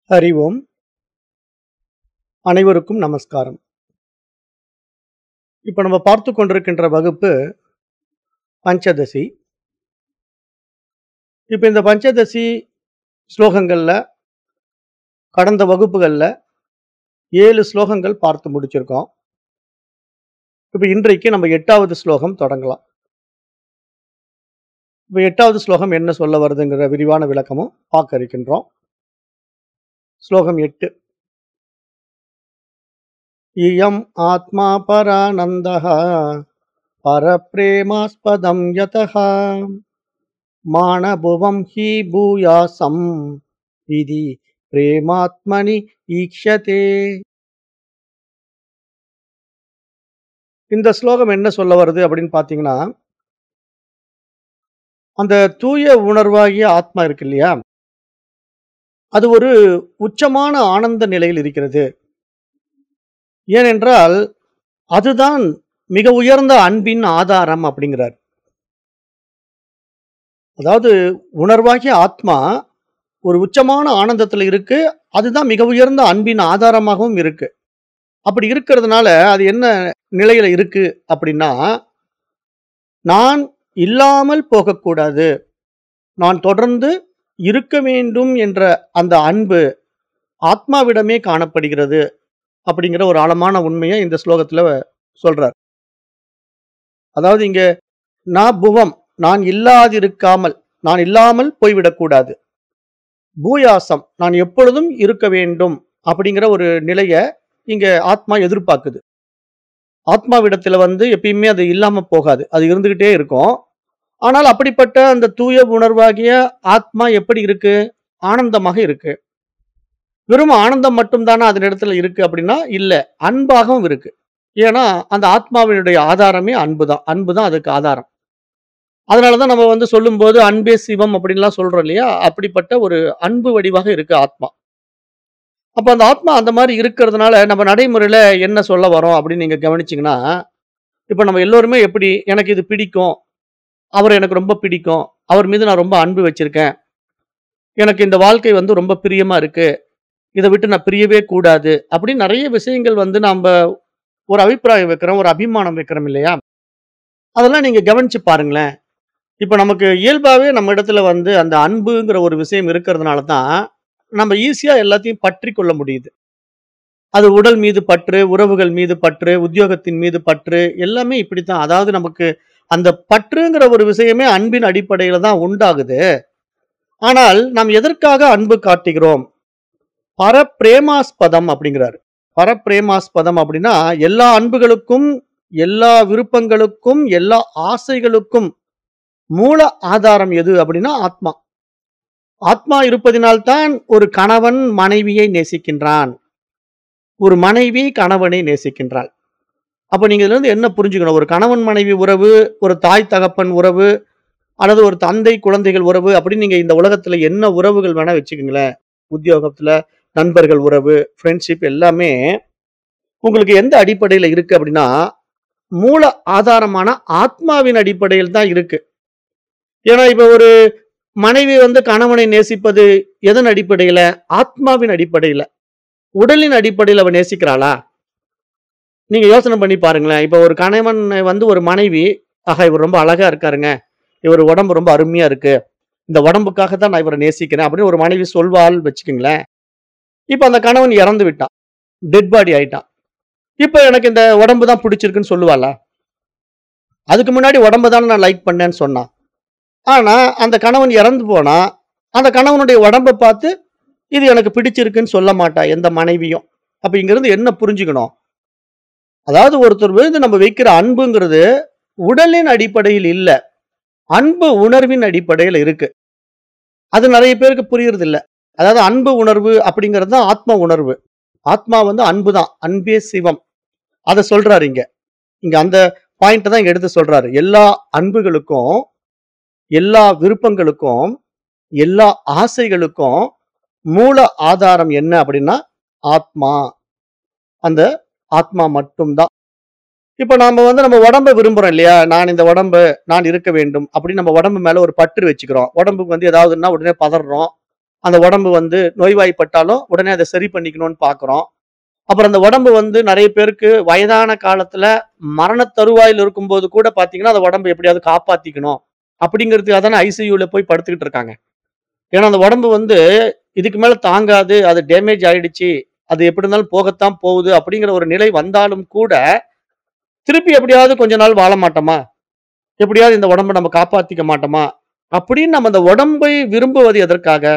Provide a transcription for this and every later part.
ஹரி ஓம் அனைவருக்கும் நமஸ்காரம் இப்போ நம்ம பார்த்து கொண்டிருக்கின்ற வகுப்பு பஞ்சதசி இப்போ இந்த பஞ்சதசி ஸ்லோகங்களில் கடந்த வகுப்புகளில் ஏழு ஸ்லோகங்கள் பார்த்து முடிச்சிருக்கோம் இப்போ இன்றைக்கு நம்ம எட்டாவது ஸ்லோகம் தொடங்கலாம் இப்போ எட்டாவது ஸ்லோகம் என்ன சொல்ல வருதுங்கிற விரிவான விளக்கமும் பார்க்க இருக்கின்றோம் ஸ்லோகம் எட்டு இயம் ஆத்மா பரானந்தः பரப்ரேமாஸ்பதம் யதः மானபுவம் ஹி பூயாசம் இதி பிரேமாத்மனி ஈக்ஷதே இந்த ஸ்லோகம் என்ன சொல்ல வருது அப்படின்னு பார்த்தீங்கன்னா அந்த தூய உணர்வாகிய ஆத்மா இருக்கு இல்லையா அது ஒரு உச்சமான ஆனந்த நிலையில் இருக்கிறது ஏனென்றால் அதுதான் மிக உயர்ந்த அன்பின் ஆதாரம் அப்படிங்கிறார் அதாவது உணர்வாகிய ஆத்மா ஒரு உச்சமான ஆனந்தத்தில் இருக்கு அதுதான் மிக உயர்ந்த அன்பின் ஆதாரமாகவும் இருக்கு அப்படி இருக்கிறதுனால அது என்ன நிலையில இருக்கு அப்படின்னா நான் இல்லாமல் போகக்கூடாது நான் தொடர்ந்து இருக்க வேண்டும் என்ற அந்த அன்பு ஆத்மாவிடமே காணப்படுகிறது அப்படிங்கிற ஒரு ஆழமான உண்மையை இந்த ஸ்லோகத்துல சொல்றார் அதாவது இங்க நான் புவம் நான் இல்லாதிருக்காமல் நான் இல்லாமல் போய்விடக்கூடாது பூயாசம் நான் எப்பொழுதும் இருக்க வேண்டும் அப்படிங்கிற ஒரு நிலைய இங்க ஆத்மா எதிர்பார்க்குது ஆத்மாவிடத்துல வந்து எப்பயுமே அது இல்லாம போகாது அது இருந்துகிட்டே இருக்கும் ஆனால் அப்படிப்பட்ட அந்த தூய உணர்வாகிய ஆத்மா எப்படி இருக்கு ஆனந்தமாக இருக்கு வெறும் ஆனந்தம் மட்டும்தானே அதன் இடத்துல இருக்கு அப்படின்னா இல்ல அன்பாகவும் இருக்கு ஏன்னா அந்த ஆத்மாவினுடைய ஆதாரமே அன்பு தான் அன்பு தான் அதுக்கு ஆதாரம் அதனாலதான் நம்ம வந்து சொல்லும்போது அன்பே சிவம் அப்படின்லாம் சொல்றோம் இல்லையா அப்படிப்பட்ட ஒரு அன்பு வடிவாக இருக்கு ஆத்மா அப்ப அந்த ஆத்மா அந்த மாதிரி இருக்கிறதுனால நம்ம நடைமுறையில என்ன சொல்ல வரோம் அப்படின்னு நீங்க கவனிச்சீங்கன்னா இப்ப நம்ம எல்லோருமே எப்படி எனக்கு இது பிடிக்கும் அவர் எனக்கு ரொம்ப பிடிக்கும் அவர் மீது நான் ரொம்ப அன்பு வச்சிருக்கேன் எனக்கு இந்த வாழ்க்கை வந்து ரொம்ப பிரியமா இருக்கு இதை விட்டு நான் பிரியவே கூடாது அப்படின்னு நிறைய விஷயங்கள் வந்து நம்ம ஒரு அபிப்பிராயம் வைக்கிறோம் ஒரு அபிமானம் வைக்கிறோம் இல்லையா அதெல்லாம் நீங்க கவனிச்சு பாருங்களேன் இப்ப நமக்கு இயல்பாவே நம்ம இடத்துல வந்து அந்த அன்புங்கிற ஒரு விஷயம் இருக்கிறதுனால தான் நம்ம ஈஸியா எல்லாத்தையும் பற்றி கொள்ள முடியுது அது உடல் மீது பற்று உறவுகள் மீது பற்று உத்தியோகத்தின் மீது பற்று எல்லாமே இப்படித்தான் அதாவது நமக்கு அந்த பற்றுங்கிற ஒரு விஷயமே அன்பின் அடிப்படையில தான் உண்டாகுது ஆனால் நாம் எதற்காக அன்பு காட்டுகிறோம் பரப்பிரேமாஸ்பதம் அப்படிங்கிறாரு பரப்பிரேமாஸ்பதம் அப்படின்னா எல்லா அன்புகளுக்கும் எல்லா விருப்பங்களுக்கும் எல்லா ஆசைகளுக்கும் மூல ஆதாரம் எது அப்படின்னா ஆத்மா ஆத்மா இருப்பதினால்தான் ஒரு கணவன் மனைவியை நேசிக்கின்றான் ஒரு மனைவி கணவனை நேசிக்கின்றாள் அப்ப நீங்க இதுல இருந்து என்ன புரிஞ்சுக்கணும் ஒரு கணவன் மனைவி உறவு ஒரு தாய் தகப்பன் உறவு அல்லது ஒரு தந்தை குழந்தைகள் உறவு அப்படின்னு நீங்க இந்த உலகத்துல என்ன உறவுகள் வேணா வச்சுக்கோங்களேன் உத்தியோகத்துல நண்பர்கள் உறவு ஃப்ரெண்ட்ஷிப் எல்லாமே உங்களுக்கு எந்த அடிப்படையில இருக்கு அப்படின்னா மூல ஆதாரமான ஆத்மாவின் அடிப்படையில் தான் இருக்கு ஏன்னா இப்ப ஒரு மனைவி வந்து கணவனை நேசிப்பது எதன் அடிப்படையில ஆத்மாவின் அடிப்படையில உடலின் அடிப்படையில் அவ நேசிக்கிறாளா நீங்க யோசனை பண்ணி பாருங்களேன் இப்ப ஒரு கணவன் வந்து ஒரு மனைவி ஆஹா இவர் ரொம்ப அழகா இருக்காருங்க இவர் உடம்பு ரொம்ப அருமையா இருக்கு இந்த உடம்புக்காக தான் நான் இவரை நேசிக்கிறேன் அப்படின்னு ஒரு மனைவி சொல்வாள் வச்சுக்கோங்களேன் இப்ப அந்த கணவன் இறந்து விட்டான் டெட் பாடி ஆயிட்டான் இப்ப எனக்கு இந்த உடம்பு தான் பிடிச்சிருக்குன்னு சொல்லுவாளா அதுக்கு முன்னாடி உடம்பு தானே நான் லைக் பண்ணேன்னு சொன்னான் ஆனா அந்த கணவன் இறந்து போனா அந்த கணவனுடைய உடம்பை பார்த்து இது எனக்கு பிடிச்சிருக்குன்னு சொல்ல மாட்டா எந்த மனைவியும் அப்ப இங்கிருந்து என்ன புரிஞ்சுக்கணும் அதாவது ஒருத்தர் மீது நம்ம வைக்கிற அன்புங்கிறது உடலின் அடிப்படையில் இல்ல அன்பு உணர்வின் அடிப்படையில் இருக்கு அது நிறைய பேருக்கு புரியறது இல்ல அதாவது அன்பு உணர்வு அப்படிங்கிறது தான் ஆத்ம உணர்வு ஆத்மா வந்து அன்பு தான் அன்பே சிவம் அதை சொல்றாரு இங்க இங்க அந்த பாயிண்ட் தான் இங்க எடுத்து சொல்றாரு எல்லா அன்புகளுக்கும் எல்லா விருப்பங்களுக்கும் எல்லா ஆசைகளுக்கும் மூல ஆதாரம் என்ன அப்படின்னா ஆத்மா அந்த ஆத்மா மட்டும்தான் இப்ப நாம வந்து நம்ம உடம்ப விரும்புறோம் இல்லையா நான் இந்த உடம்பு நான் இருக்க வேண்டும் அப்படி நம்ம உடம்பு மேல ஒரு பற்று வச்சுக்கிறோம் உடம்புக்கு வந்து ஏதாவதுன்னா உடனே பதறோம் அந்த உடம்பு வந்து நோய்வாய்ப்பட்டாலும் உடனே அதை சரி பண்ணிக்கணும்னு பார்க்குறோம் அப்புறம் அந்த உடம்பு வந்து நிறைய பேருக்கு வயதான காலத்துல மரண தருவாயில் இருக்கும்போது கூட பாத்தீங்கன்னா அந்த உடம்பு எப்படியாவது காப்பாத்திக்கணும் அப்படிங்கிறதுக்காக தானே ஐசியூல போய் படுத்துக்கிட்டு இருக்காங்க ஏன்னா அந்த உடம்பு வந்து இதுக்கு மேல தாங்காது அது டேமேஜ் ஆயிடுச்சு அது எப்படி இருந்தாலும் போகத்தான் போகுது அப்படிங்கிற ஒரு நிலை வந்தாலும் கூட திருப்பி எப்படியாவது கொஞ்ச நாள் வாழ மாட்டோமா எப்படியாவது இந்த உடம்பை நம்ம காப்பாத்திக்க மாட்டோமா அப்படின்னு நம்ம அந்த உடம்பை விரும்புவது எதற்காக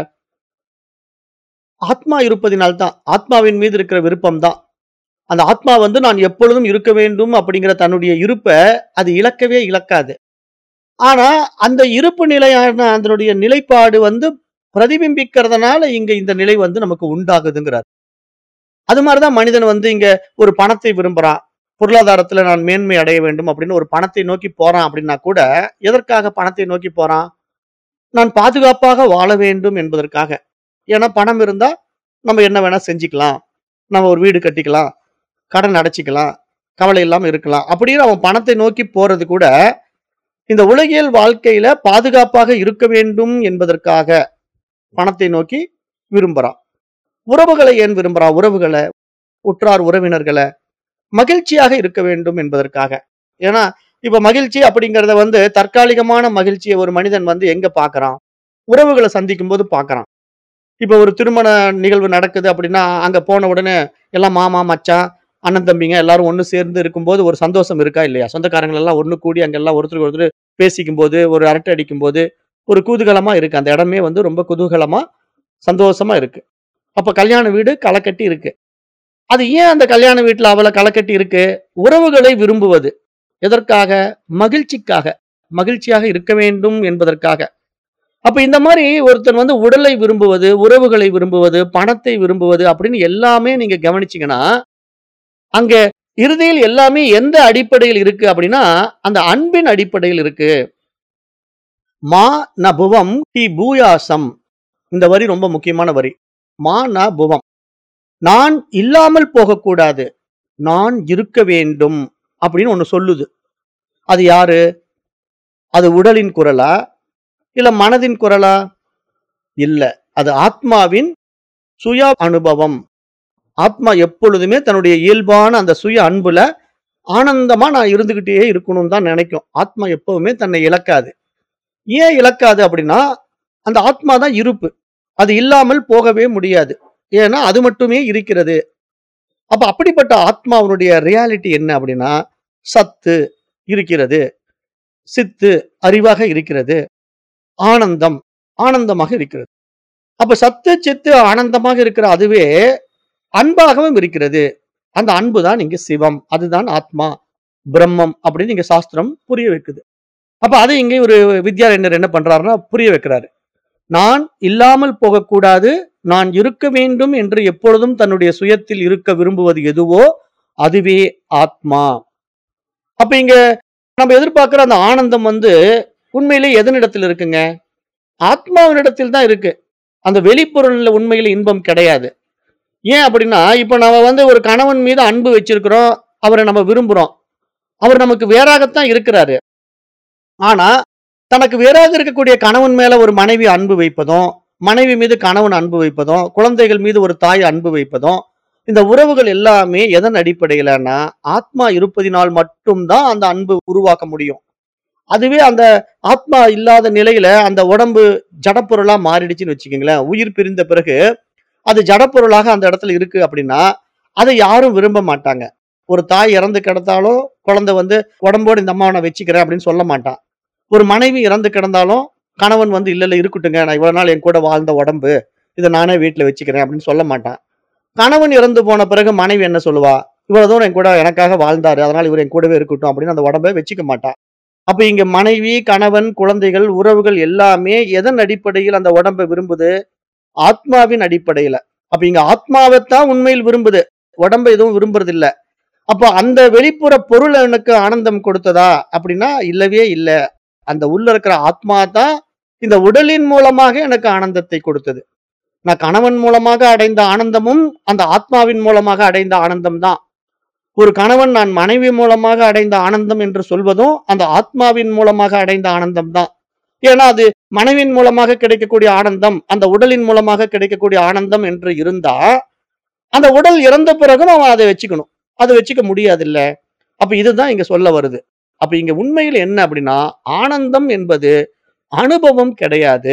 ஆத்மா இருப்பதினால்தான் ஆத்மாவின் மீது இருக்கிற விருப்பம் தான் அந்த ஆத்மா வந்து நான் எப்பொழுதும் இருக்க வேண்டும் அப்படிங்கிற தன்னுடைய இருப்பை அது இழக்கவே இழக்காது ஆனா அந்த இருப்பு நிலையான அதனுடைய நிலைப்பாடு வந்து பிரதிபிம்பிக்கிறதுனால இங்க இந்த நிலை வந்து நமக்கு உண்டாகுதுங்கிறார் அது மாதிரிதான் மனிதன் வந்து இங்க ஒரு பணத்தை விரும்புறான் பொருளாதாரத்துல நான் மேன்மை அடைய வேண்டும் அப்படின்னு ஒரு பணத்தை நோக்கி போறான் அப்படின்னா கூட எதற்காக பணத்தை நோக்கி போறான் நான் பாதுகாப்பாக வாழ வேண்டும் என்பதற்காக ஏன்னா பணம் இருந்தா நம்ம என்ன வேணா செஞ்சுக்கலாம் நம்ம ஒரு வீடு கட்டிக்கலாம் கடன் அடைச்சிக்கலாம் கவலை இல்லாம இருக்கலாம் அப்படின்னு அவன் பணத்தை நோக்கி போறது கூட இந்த உலகியல் வாழ்க்கையில பாதுகாப்பாக இருக்க வேண்டும் என்பதற்காக பணத்தை நோக்கி விரும்புறான் உறவுகளை ஏன் விரும்புறான் உறவுகளை உற்றார் உறவினர்களை மகிழ்ச்சியாக இருக்க வேண்டும் என்பதற்காக ஏன்னா இப்ப மகிழ்ச்சி அப்படிங்கறத வந்து தற்காலிகமான மகிழ்ச்சியை ஒரு மனிதன் வந்து எங்க பாக்குறான் உறவுகளை சந்திக்கும் போது பாக்குறான் இப்ப ஒரு திருமண நிகழ்வு நடக்குது அப்படின்னா அங்க போன உடனே எல்லாம் மாமா மச்சான் அண்ணன் தம்பிங்க எல்லாரும் ஒண்ணு சேர்ந்து இருக்கும்போது ஒரு சந்தோஷம் இருக்கா இல்லையா சொந்தக்காரங்க எல்லாம் ஒண்ணு கூடி அங்க எல்லாம் ஒருத்தருக்கு ஒருத்தர் பேசிக்கும் போது ஒரு அரட்டை அடிக்கும் போது ஒரு குதூகலமா இருக்கு அந்த இடமே வந்து ரொம்ப குதூகலமா சந்தோஷமா இருக்கு அப்ப கல்யாண வீடு களக்கட்டி இருக்கு அது ஏன் அந்த கல்யாண வீட்டுல அவளை களக்கட்டி இருக்கு உறவுகளை விரும்புவது எதற்காக மகிழ்ச்சிக்காக மகிழ்ச்சியாக இருக்க வேண்டும் என்பதற்காக அப்ப இந்த மாதிரி ஒருத்தன் வந்து உடலை விரும்புவது உறவுகளை விரும்புவது பணத்தை விரும்புவது அப்படின்னு எல்லாமே நீங்க கவனிச்சீங்கன்னா அங்க இறுதியில் எல்லாமே எந்த அடிப்படையில் இருக்கு அப்படின்னா அந்த அன்பின் அடிப்படையில் இருக்கு மா நபுவம் டி பூயாசம் இந்த வரி ரொம்ப முக்கியமான வரி மா ந புவம் நான் இல்லாமல் போகக்கூடாது நான் இருக்க வேண்டும் அப்படின்னு ஒண்ணு சொல்லுது அது யாரு அது உடலின் குரலா இல்ல மனதின் குரலா இல்ல அது ஆத்மாவின் சுய அனுபவம் ஆத்மா எப்பொழுதுமே தன்னுடைய இயல்பான அந்த சுய அன்புல ஆனந்தமா நான் இருந்துகிட்டே இருக்கணும்னு தான் நினைக்கும் ஆத்மா எப்பவுமே தன்னை இழக்காது ஏன் இழக்காது அப்படின்னா அந்த ஆத்மா தான் இருப்பு அது இல்லாமல் போகவே முடியாது ஏன்னா அது மட்டுமே இருக்கிறது அப்ப அப்படிப்பட்ட ஆத்மாவினுடைய ரியாலிட்டி என்ன அப்படின்னா சத்து இருக்கிறது சித்து அறிவாக இருக்கிறது ஆனந்தம் ஆனந்தமாக இருக்கிறது அப்ப சத்து சித்து ஆனந்தமாக இருக்கிற அதுவே அன்பாகவும் இருக்கிறது அந்த அன்பு தான் இங்க சிவம் அதுதான் ஆத்மா பிரம்மம் அப்படின்னு இங்க சாஸ்திரம் புரிய வைக்குது அப்ப அதை இங்க ஒரு வித்யாரண்யர் என்ன பண்றாருன்னா புரிய வைக்கிறாரு நான் இல்லாமல் போகக்கூடாது நான் இருக்க வேண்டும் என்று எப்பொழுதும் தன்னுடைய சுயத்தில் இருக்க விரும்புவது எதுவோ அதுவே ஆத்மா அப்ப இங்க நம்ம எதிர்பார்க்கிற அந்த ஆனந்தம் வந்து உண்மையிலே எதனிடத்தில் இருக்குங்க ஆத்மாவினிடத்தில் தான் இருக்கு அந்த வெளிப்பொருள்ல உண்மையில இன்பம் கிடையாது ஏன் அப்படின்னா இப்ப நம்ம வந்து ஒரு கணவன் மீது அன்பு வச்சிருக்கிறோம் அவரை நம்ம விரும்புறோம் அவர் நமக்கு வேறாகத்தான் இருக்கிறாரு ஆனா தனக்கு வேறாக இருக்கக்கூடிய கணவன் மேல ஒரு மனைவி அன்பு வைப்பதும் மனைவி மீது கணவன் அன்பு வைப்பதும் குழந்தைகள் மீது ஒரு தாய் அன்பு வைப்பதும் இந்த உறவுகள் எல்லாமே எதன் அடிப்படையிலன்னா ஆத்மா இருப்பதினால் மட்டும்தான் அந்த அன்பு உருவாக்க முடியும் அதுவே அந்த ஆத்மா இல்லாத நிலையில அந்த உடம்பு ஜடப்பொருளா மாறிடுச்சுன்னு வச்சுக்கோங்களேன் உயிர் பிரிந்த பிறகு அது ஜடப்பொருளாக அந்த இடத்துல இருக்கு அப்படின்னா அதை யாரும் விரும்ப மாட்டாங்க ஒரு தாய் இறந்து கிடந்தாலும் குழந்தை வந்து உடம்போடு இந்த அம்மாவை நான் வச்சுக்கிறேன் அப்படின்னு சொல்ல மாட்டான் ஒரு மனைவி இறந்து கிடந்தாலும் கணவன் வந்து இல்ல இல்ல இருக்கட்டுங்க நான் இவ்வளவு நாள் என் கூட வாழ்ந்த உடம்பு இதை நானே வீட்டுல வச்சுக்கிறேன் அப்படின்னு சொல்ல மாட்டான் கணவன் இறந்து போன பிறகு மனைவி என்ன சொல்லுவா இவ்வளவு தூரம் என் கூட எனக்காக வாழ்ந்தாரு அதனால இவர் என் கூடவே இருக்கட்டும் அப்படின்னு அந்த உடம்பை வச்சுக்க மாட்டா அப்ப இங்க மனைவி கணவன் குழந்தைகள் உறவுகள் எல்லாமே எதன் அடிப்படையில் அந்த உடம்பை விரும்புது ஆத்மாவின் அடிப்படையில அப்ப இங்க ஆத்மாவைத்தான் உண்மையில் விரும்புது உடம்பை எதுவும் விரும்புறது இல்ல அப்போ அந்த வெளிப்புற பொருள் எனக்கு ஆனந்தம் கொடுத்ததா அப்படின்னா இல்லவே இல்ல அந்த உள்ள இருக்கிற ஆத்மா தான் இந்த உடலின் மூலமாக எனக்கு ஆனந்தத்தை கொடுத்தது நான் கணவன் மூலமாக அடைந்த ஆனந்தமும் அந்த ஆத்மாவின் மூலமாக அடைந்த ஆனந்தம் தான் ஒரு கணவன் நான் மனைவி மூலமாக அடைந்த ஆனந்தம் என்று சொல்வதும் அந்த ஆத்மாவின் மூலமாக அடைந்த ஆனந்தம் தான் ஏன்னா அது மனைவியின் மூலமாக கிடைக்கக்கூடிய ஆனந்தம் அந்த உடலின் மூலமாக கிடைக்கக்கூடிய ஆனந்தம் என்று இருந்தா அந்த உடல் இறந்த பிறகும் அவன் அதை வச்சுக்கணும் அதை வச்சுக்க முடியாது இல்ல அப்ப இதுதான் இங்க சொல்ல வருது அப்ப இங்க உண்மையில் என்ன அப்படின்னா ஆனந்தம் என்பது அனுபவம் கிடையாது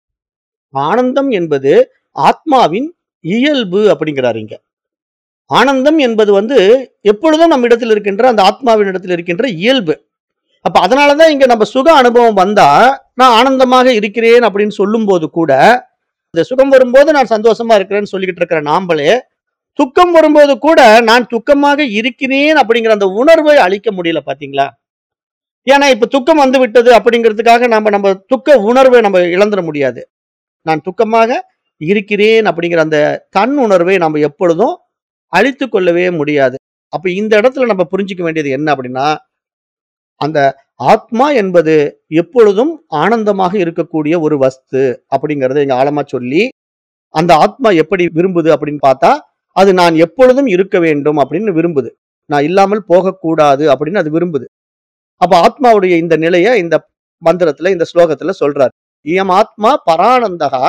ஆனந்தம் என்பது ஆத்மாவின் இயல்பு அப்படிங்கிறாரு இங்க ஆனந்தம் என்பது வந்து எப்பொழுதும் நம்ம இடத்தில் இருக்கின்ற அந்த ஆத்மாவின் இடத்தில் இருக்கின்ற இயல்பு அப்ப அதனாலதான் இங்க நம்ம சுக அனுபவம் வந்தா நான் ஆனந்தமாக இருக்கிறேன் அப்படின்னு சொல்லும்போது கூட இந்த சுகம் வரும்போது நான் சந்தோஷமா இருக்கிறேன்னு சொல்லிக்கிட்டு இருக்கிற நாம்பளே துக்கம் வரும்போது கூட நான் துக்கமாக இருக்கிறேன் அப்படிங்கிற அந்த உணர்வை அளிக்க முடியல பாத்தீங்களா ஏன்னா இப்ப துக்கம் வந்து விட்டது அப்படிங்கிறதுக்காக நம்ம நம்ம துக்க உணர்வை நம்ம இழந்துட முடியாது நான் துக்கமாக இருக்கிறேன் அப்படிங்கிற அந்த தன் உணர்வை நம்ம எப்பொழுதும் அழித்து கொள்ளவே முடியாது அப்ப இந்த இடத்துல நம்ம புரிஞ்சுக்க வேண்டியது என்ன அப்படின்னா அந்த ஆத்மா என்பது எப்பொழுதும் ஆனந்தமாக இருக்கக்கூடிய ஒரு வஸ்து அப்படிங்கறத இங்க ஆழமா சொல்லி அந்த ஆத்மா எப்படி விரும்புது அப்படின்னு பார்த்தா அது நான் எப்பொழுதும் இருக்க வேண்டும் அப்படின்னு விரும்புது நான் இல்லாமல் போகக்கூடாது அப்படின்னு அது விரும்புது அப்ப ஆத்மாவுடைய இந்த நிலையை இந்த மந்திரத்துல இந்த ஸ்லோகத்துல சொல்றார் இயம் ஆத்மா பரானந்தகா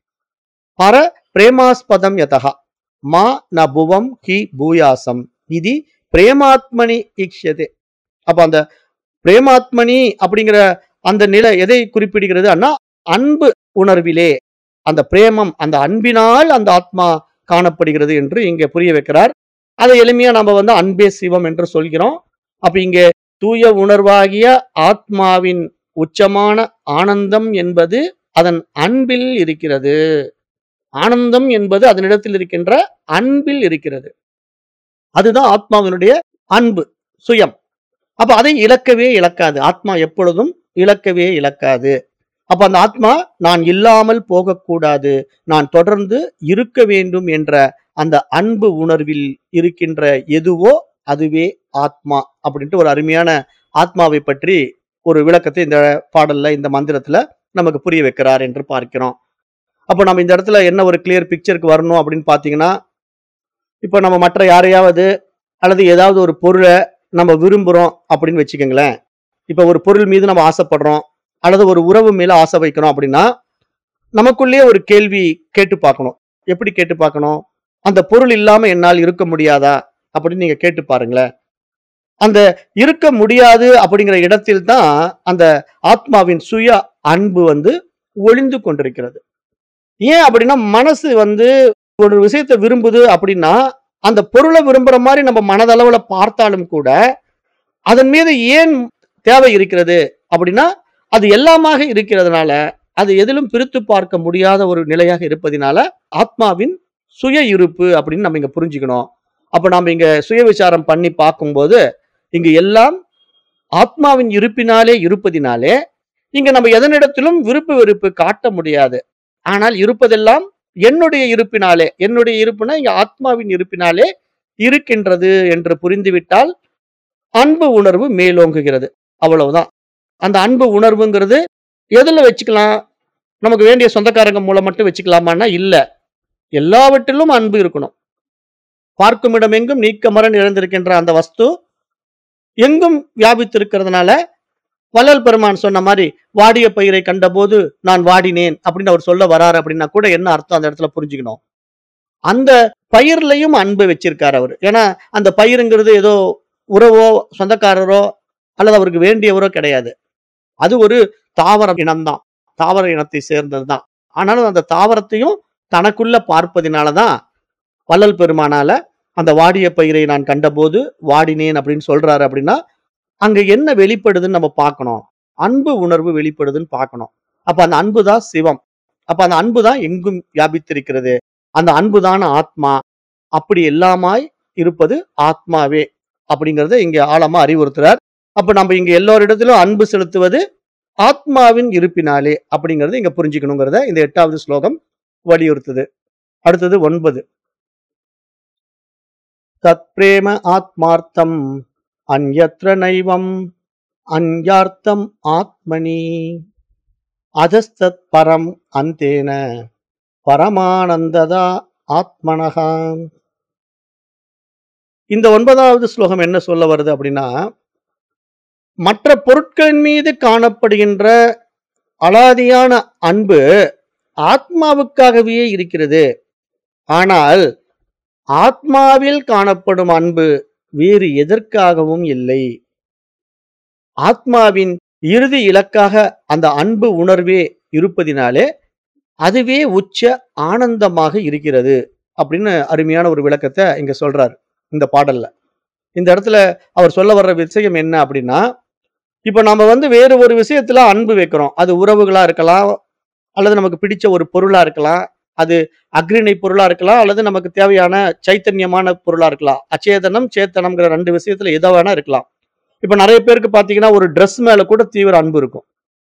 பர பிரேமாஸ்பதம் யதகா மா ந புவம் ஹி பூயாசம் இது பிரேமாத்மனி ஈக்ஷதே அப்ப அந்த பிரேமாத்மனி அப்படிங்கிற அந்த நிலை எதை குறிப்பிடுகிறது அண்ணா அன்பு உணர்விலே அந்த பிரேமம் அந்த அன்பினால் அந்த ஆத்மா காணப்படுகிறது என்று இங்கே புரிய வைக்கிறார் அதை எளிமையா நம்ம வந்து அன்பே சிவம் என்று சொல்கிறோம் அப்ப இங்கே தூய உணர்வாகிய ஆத்மாவின் உச்சமான ஆனந்தம் என்பது அதன் அன்பில் இருக்கிறது ஆனந்தம் என்பது அதனிடத்தில் இருக்கின்ற அன்பில் இருக்கிறது அதுதான் ஆத்மாவினுடைய அன்பு சுயம் அப்ப அதை இழக்கவே இழக்காது ஆத்மா எப்பொழுதும் இழக்கவே இழக்காது அப்ப அந்த ஆத்மா நான் இல்லாமல் போகக்கூடாது நான் தொடர்ந்து இருக்க வேண்டும் என்ற அந்த அன்பு உணர்வில் இருக்கின்ற எதுவோ அதுவே ஆத்மா அப்படின்ட்டு ஒரு அருமையான ஆத்மாவை பற்றி ஒரு விளக்கத்தை இந்த பாடல்ல இந்த மந்திரத்துல நமக்கு புரிய வைக்கிறார் என்று பார்க்கிறோம் அப்போ நம்ம இந்த இடத்துல என்ன ஒரு கிளியர் பிக்சருக்கு வரணும் அப்படின்னு பார்த்தீங்கன்னா இப்போ நம்ம மற்ற யாரையாவது அல்லது ஏதாவது ஒரு பொருளை நம்ம விரும்புகிறோம் அப்படின்னு வச்சுக்கோங்களேன் இப்போ ஒரு பொருள் மீது நம்ம ஆசைப்படுறோம் அல்லது ஒரு உறவு மேல ஆசை வைக்கிறோம் அப்படின்னா நமக்குள்ளேயே ஒரு கேள்வி கேட்டு பார்க்கணும் எப்படி கேட்டு பார்க்கணும் அந்த பொருள் இல்லாம என்னால் இருக்க முடியாதா அப்படின்னு நீங்க கேட்டு பாருங்களேன் அந்த இருக்க முடியாது அப்படிங்கிற இடத்தில் தான் அந்த ஆத்மாவின் சுய அன்பு வந்து ஒளிந்து கொண்டிருக்கிறது ஏன் அப்படின்னா மனசு வந்து ஒரு விஷயத்தை விரும்புது அப்படின்னா அந்த பொருளை விரும்புற மாதிரி நம்ம மனதளவுல பார்த்தாலும் கூட அதன் மீது ஏன் தேவை இருக்கிறது அப்படின்னா அது எல்லாமாக இருக்கிறதுனால அது எதிலும் பிரித்து பார்க்க முடியாத ஒரு நிலையாக இருப்பதினால ஆத்மாவின் சுய இருப்பு அப்படின்னு நம்ம இங்க புரிஞ்சுக்கணும் அப்ப நாம இங்க சுய விசாரம் பண்ணி பார்க்கும்போது இங்க எல்லாம் ஆத்மாவின் இருப்பினாலே இருப்பதினாலே இங்க நம்ம எதனிடத்திலும் விருப்பு வெறுப்பு காட்ட முடியாது ஆனால் இருப்பதெல்லாம் என்னுடைய இருப்பினாலே என்னுடைய இருப்புனா இங்க ஆத்மாவின் இருப்பினாலே இருக்கின்றது என்று புரிந்துவிட்டால் அன்பு உணர்வு மேலோங்குகிறது அவ்வளவுதான் அந்த அன்பு உணர்வுங்கிறது எதுல வச்சுக்கலாம் நமக்கு வேண்டிய சொந்தக்காரங்க மூலம் மட்டும் வச்சுக்கலாமான்னா இல்ல எல்லாவற்றிலும் அன்பு இருக்கணும் பார்க்கும் இடம் எங்கும் நீக்கமர நிறைந்திருக்கின்ற அந்த வஸ்து எங்கும் வியாபித்திருக்கிறதுனால வள்ளல் பெருமான் சொன்ன மாதிரி வாடிய பயிரை கண்டபோது நான் வாடினேன் அப்படின்னு அவர் சொல்ல வராரு அப்படின்னா கூட என்ன அர்த்தம் அந்த இடத்துல புரிஞ்சுக்கணும் அந்த பயிர்லயும் அன்பு வச்சிருக்காரு அவர் ஏன்னா அந்த பயிருங்கிறது ஏதோ உறவோ சொந்தக்காரரோ அல்லது அவருக்கு வேண்டியவரோ கிடையாது அது ஒரு தாவர இனம்தான் தாவர இனத்தை சேர்ந்தது தான் ஆனாலும் அந்த தாவரத்தையும் தனக்குள்ள பார்ப்பதினாலதான் வள்ளல் பெருமானால அந்த வாடிய பயிரை நான் கண்டபோது வாடினேன் அப்படின்னு சொல்றாரு அப்படின்னா அங்க என்ன வெளிப்படுதுன்னு நம்ம பார்க்கணும் அன்பு உணர்வு வெளிப்படுதுன்னு பார்க்கணும் அப்ப அந்த அன்பு தான் சிவம் அப்ப அந்த அன்பு தான் எங்கும் வியாபித்திருக்கிறது அந்த அன்பு தான் ஆத்மா அப்படி எல்லாமாய் இருப்பது ஆத்மாவே அப்படிங்கறத இங்க ஆழமா அறிவுறுத்துறார் அப்ப நம்ம இங்க எல்லோரிடத்திலும் அன்பு செலுத்துவது ஆத்மாவின் இருப்பினாலே அப்படிங்கறது இங்க புரிஞ்சுக்கணுங்கிறத இந்த எட்டாவது ஸ்லோகம் வலியுறுத்துது அடுத்தது ஒன்பது தத்பிரேம ஆத்மார்த்தம் அந்யத்ர நைவம் அந்யார்த்தம் ஆத்மனி அதஸ்தத் பரம் அந்தேன பரமானந்ததா ஆத்மனகா இந்த ஒன்பதாவது ஸ்லோகம் என்ன சொல்ல வருது அப்படின்னா மற்ற பொருட்களின் மீது காணப்படுகின்ற அலாதியான அன்பு ஆத்மாவுக்காகவே இருக்கிறது ஆனால் ஆத்மாவில் காணப்படும் அன்பு வேறு எதற்காகவும் இல்லை ஆத்மாவின் இறுதி இலக்காக அந்த அன்பு உணர்வே இருப்பதினாலே அதுவே உச்ச ஆனந்தமாக இருக்கிறது அப்படின்னு அருமையான ஒரு விளக்கத்தை இங்க சொல்றாரு இந்த பாடல்ல இந்த இடத்துல அவர் சொல்ல வர்ற விஷயம் என்ன அப்படின்னா இப்ப நம்ம வந்து வேறு ஒரு விஷயத்துல அன்பு வைக்கிறோம் அது உறவுகளா இருக்கலாம் அல்லது நமக்கு பிடிச்ச ஒரு பொருளா இருக்கலாம் அது அக்ரிணை பொருளா இருக்கலாம் அல்லது நமக்கு தேவையான சைத்தன்யமான பொருளா இருக்கலாம் அச்சேதனம் சேத்தனம்ங்கிற ரெண்டு விஷயத்துல எதோ வேணா இருக்கலாம் இப்ப நிறைய பேருக்கு பாத்தீங்கன்னா ஒரு Dress மேல கூட தீவிர அன்பு இருக்கும்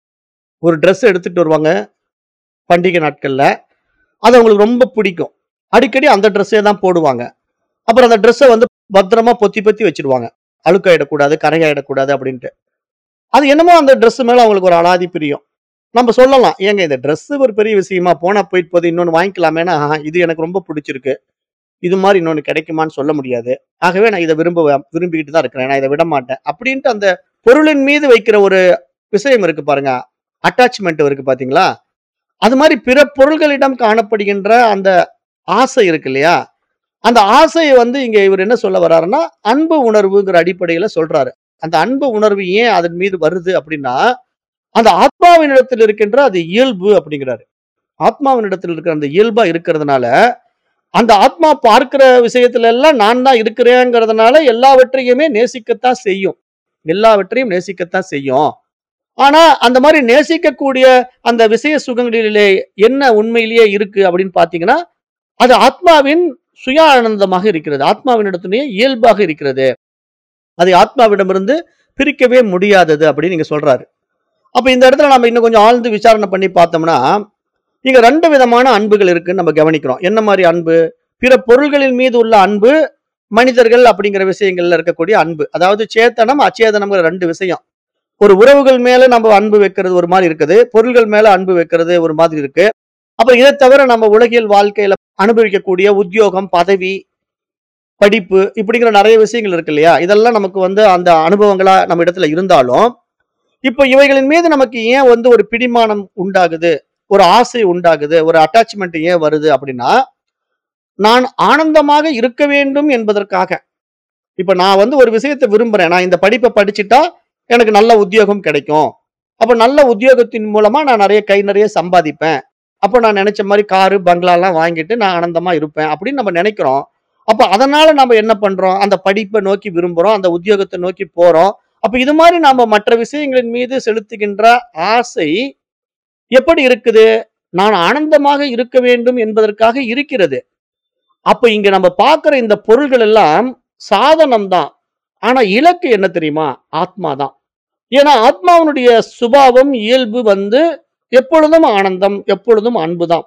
ஒரு Dress எடுத்துட்டு வருவாங்க பண்டிகை நாட்கள்ல அது அவங்களுக்கு ரொம்ப பிடிக்கும் அடிக்கடி அந்த ட்ரெஸ்ஸே தான் போடுவாங்க அப்புறம் அந்த ட்ரெஸ்ஸை வந்து பத்திரமா பொத்தி பொத்தி வச்சிருவாங்க அழுக்காயிடக்கூடாது கரையாயிடக்கூடாது அப்படின்ட்டு அது என்னமோ அந்த Dress மேல அவங்களுக்கு ஒரு அலாதி பிரியம் நம்ம சொல்லலாம் ஏங்க இந்த Dress ஒரு பெரிய விஷயமா போனா போயிட்டு போது இன்னொன்னு வாங்கிக்கலாமேனா "ஆஹா, இது எனக்கு ரொம்ப பிடிச்சிருக்கு இது மாதிரி இன்னொன்னு கிடைக்குமான்னு சொல்ல முடியாது ஆகவே நான் இதை விரும்ப விரும்பிக்கிட்டு தான் இருக்கிறேன் நான் இதை விட மாட்டேன் அப்படின்ட்டு அந்த பொருளின் மீது வைக்கிற ஒரு விஷயம் இருக்கு பாருங்க அட்டாச்மெண்ட் இருக்கு பாத்தீங்களா அது மாதிரி பிற பொருள்களிடம் காணப்படுகின்ற அந்த ஆசை இருக்கு இல்லையா அந்த ஆசையை வந்து இங்க இவர் என்ன சொல்ல வர்றாருன்னா அன்பு உணர்வுங்கிற அடிப்படையில சொல்றாரு அந்த அன்பு உணர்வு ஏன் அதன் மீது வருது அப்படின்னா அந்த ஆத்மாவினிடத்தில் இருக்கின்ற அது இயல்பு அப்படிங்கிறாரு ஆத்மாவினிடத்தில் இருக்கிற அந்த இயல்பா இருக்கிறதுனால அந்த ஆத்மா பார்க்கிற விஷயத்துல எல்லாம் நான் தான் இருக்கிறேங்கிறதுனால எல்லாவற்றையுமே நேசிக்கத்தான் செய்யும் எல்லாவற்றையும் நேசிக்கத்தான் செய்யும் ஆனா அந்த மாதிரி நேசிக்கக்கூடிய அந்த விஷய சுகங்களிலே என்ன உண்மையிலேயே இருக்கு அப்படின்னு பாத்தீங்கன்னா அது ஆத்மாவின் சுய ஆனந்தமாக இருக்கிறது ஆத்மாவினிடத்திலேயே இயல்பாக இருக்கிறது அதை ஆத்மாவிடமிருந்து பிரிக்கவே முடியாதது அப்படின்னு நீங்க சொல்றாரு அப்ப இந்த இடத்துல நம்ம இன்னும் கொஞ்சம் ஆழ்ந்து விசாரணை பண்ணி பார்த்தோம்னா இங்க ரெண்டு விதமான அன்புகள் இருக்குன்னு நம்ம கவனிக்கிறோம் என்ன மாதிரி அன்பு பிற பொருள்களின் மீது உள்ள அன்பு மனிதர்கள் அப்படிங்கிற விஷயங்கள்ல இருக்கக்கூடிய அன்பு அதாவது சேத்தனம் அச்சேதனம்ங்கிற ரெண்டு விஷயம் ஒரு உறவுகள் மேல நம்ம அன்பு வைக்கிறது ஒரு மாதிரி இருக்குது பொருள்கள் மேல அன்பு வைக்கிறது ஒரு மாதிரி இருக்கு அப்புறம் இதை தவிர நம்ம உலகியல் வாழ்க்கையில அனுபவிக்கக்கூடிய உத்தியோகம் பதவி படிப்பு இப்படிங்கிற நிறைய விஷயங்கள் இருக்கு இல்லையா இதெல்லாம் நமக்கு வந்து அந்த அனுபவங்களா நம்ம இடத்துல இருந்தாலும் இப்போ இவைகளின் மீது நமக்கு ஏன் வந்து ஒரு பிடிமானம் உண்டாகுது ஒரு ஆசை உண்டாகுது ஒரு அட்டாச்மெண்ட் ஏன் வருது அப்படின்னா நான் ஆனந்தமாக இருக்க வேண்டும் என்பதற்காக இப்ப நான் வந்து ஒரு விஷயத்தை விரும்புறேன் நான் இந்த படிப்பை படிச்சுட்டா எனக்கு நல்ல உத்தியோகம் கிடைக்கும் அப்ப நல்ல உத்தியோகத்தின் மூலமா நான் நிறைய கை நிறைய சம்பாதிப்பேன் அப்போ நான் நினைச்ச மாதிரி காரு பங்களாலாம் வாங்கிட்டு நான் ஆனந்தமா இருப்பேன் அப்படின்னு நம்ம நினைக்கிறோம் அப்ப அதனால நம்ம என்ன பண்றோம் அந்த படிப்பை நோக்கி விரும்புறோம் அந்த உத்தியோகத்தை நோக்கி போறோம் அப்ப இது மாதிரி நாம மற்ற விஷயங்களின் மீது செலுத்துகின்ற ஆசை எப்படி இருக்குது நான் ஆனந்தமாக இருக்க வேண்டும் என்பதற்காக இருக்கிறது அப்ப இங்க நம்ம பார்க்கிற இந்த பொருள்கள் எல்லாம் சாதனம் தான் ஆனா இலக்கு என்ன தெரியுமா ஆத்மா தான் ஏன்னா ஆத்மாவினுடைய சுபாவம் இயல்பு வந்து எப்பொழுதும் ஆனந்தம் எப்பொழுதும் அன்பு தான்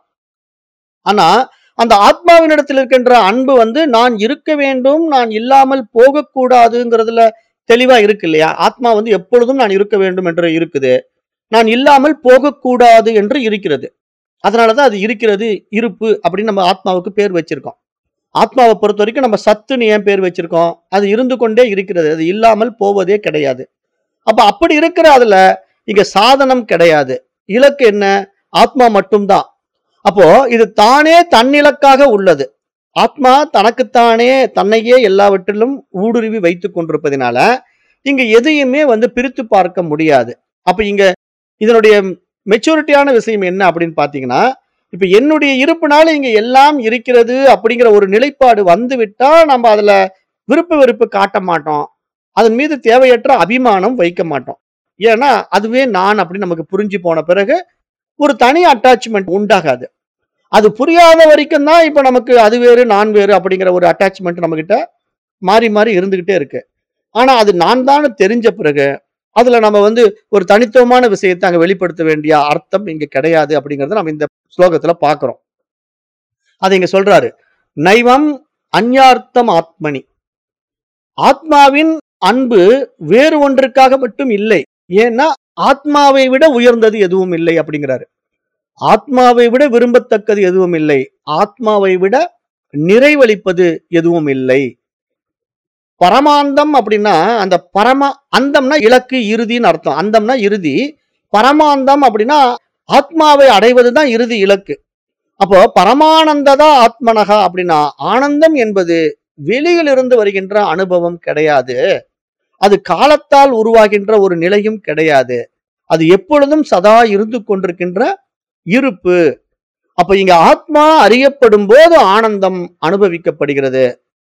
ஆனா அந்த ஆத்மாவினிடத்தில் இருக்கின்ற அன்பு வந்து நான் இருக்க வேண்டும் நான் இல்லாமல் போகக்கூடாதுங்கிறதுல தெளிவா இருக்கு இல்லையா ஆத்மா வந்து எப்பொழுதும் நான் இருக்க வேண்டும் என்று இருக்குது நான் இல்லாமல் போகக்கூடாது என்று இருக்கிறது அதனாலதான் அது இருக்கிறது இருப்பு அப்படின்னு நம்ம ஆத்மாவுக்கு பேர் வச்சிருக்கோம் ஆத்மாவை பொறுத்த வரைக்கும் நம்ம சத்துன்னு ஏன் பேர் வச்சிருக்கோம் அது இருந்து கொண்டே இருக்கிறது அது இல்லாமல் போவதே கிடையாது அப்ப அப்படி இருக்கிற அதுல இங்க சாதனம் கிடையாது இலக்கு என்ன ஆத்மா மட்டும்தான் அப்போ இது தானே தன்னிலக்காக உள்ளது ஆத்மா தனக்குத்தானே தன்னையே எல்லாவற்றிலும் ஊடுருவி வைத்துக் கொண்டிருப்பதினால இங்க எதையுமே வந்து பிரித்து பார்க்க முடியாது அப்ப இங்க இதனுடைய மெச்சூரிட்டியான விஷயம் என்ன அப்படின்னு பாத்தீங்கன்னா இப்ப என்னுடைய இருப்புனால இங்க எல்லாம் இருக்கிறது அப்படிங்கிற ஒரு நிலைப்பாடு வந்து விட்டா நம்ம அதுல விருப்பு வெறுப்பு காட்ட மாட்டோம் அதன் மீது தேவையற்ற அபிமானம் வைக்க மாட்டோம் ஏன்னா அதுவே நான் அப்படின்னு நமக்கு புரிஞ்சு போன பிறகு ஒரு தனி அட்டாச்மெண்ட் உண்டாகாது அது புரியாத வரைக்கும் தான் இப்ப நமக்கு அது வேறு நான் வேறு அப்படிங்கிற ஒரு அட்டாச்மெண்ட் நம்ம கிட்ட மாறி மாறி இருந்துகிட்டே இருக்கு ஆனா அது நான் தான் தெரிஞ்ச பிறகு அதுல நம்ம வந்து ஒரு தனித்துவமான விஷயத்தை அங்க வெளிப்படுத்த வேண்டிய அர்த்தம் இங்க கிடையாது அப்படிங்கறத நம்ம இந்த ஸ்லோகத்துல பாக்குறோம் அது இங்க சொல்றாரு நைவம் அந்யார்த்தம் ஆத்மனி ஆத்மாவின் அன்பு வேறு ஒன்றுக்காக மட்டும் இல்லை ஏன்னா ஆத்மாவை விட உயர்ந்தது எதுவும் இல்லை அப்படிங்கிறாரு ஆத்மாவை விட விரும்பத்தக்கது எதுவும் இல்லை ஆத்மாவை விட நிறைவளிப்பது எதுவும் இல்லை பரமாந்தம் அப்படின்னா அந்த பரம அந்தம்னா இலக்கு இறுதின்னு அர்த்தம் அந்தம்னா இறுதி பரமானந்தம் அப்படின்னா ஆத்மாவை அடைவது தான் இறுதி இலக்கு அப்போ பரமானந்ததா ஆத்மனகா அப்படின்னா ஆனந்தம் என்பது வெளியிலிருந்து வருகின்ற அனுபவம் கிடையாது அது காலத்தால் உருவாகின்ற ஒரு நிலையும் கிடையாது அது எப்பொழுதும் சதா இருந்து கொண்டிருக்கின்ற இருப்பு அப்ப இங்க ஆத்மா அறியப்படும் போது ஆனந்தம் அனுபவிக்கப்படுகிறது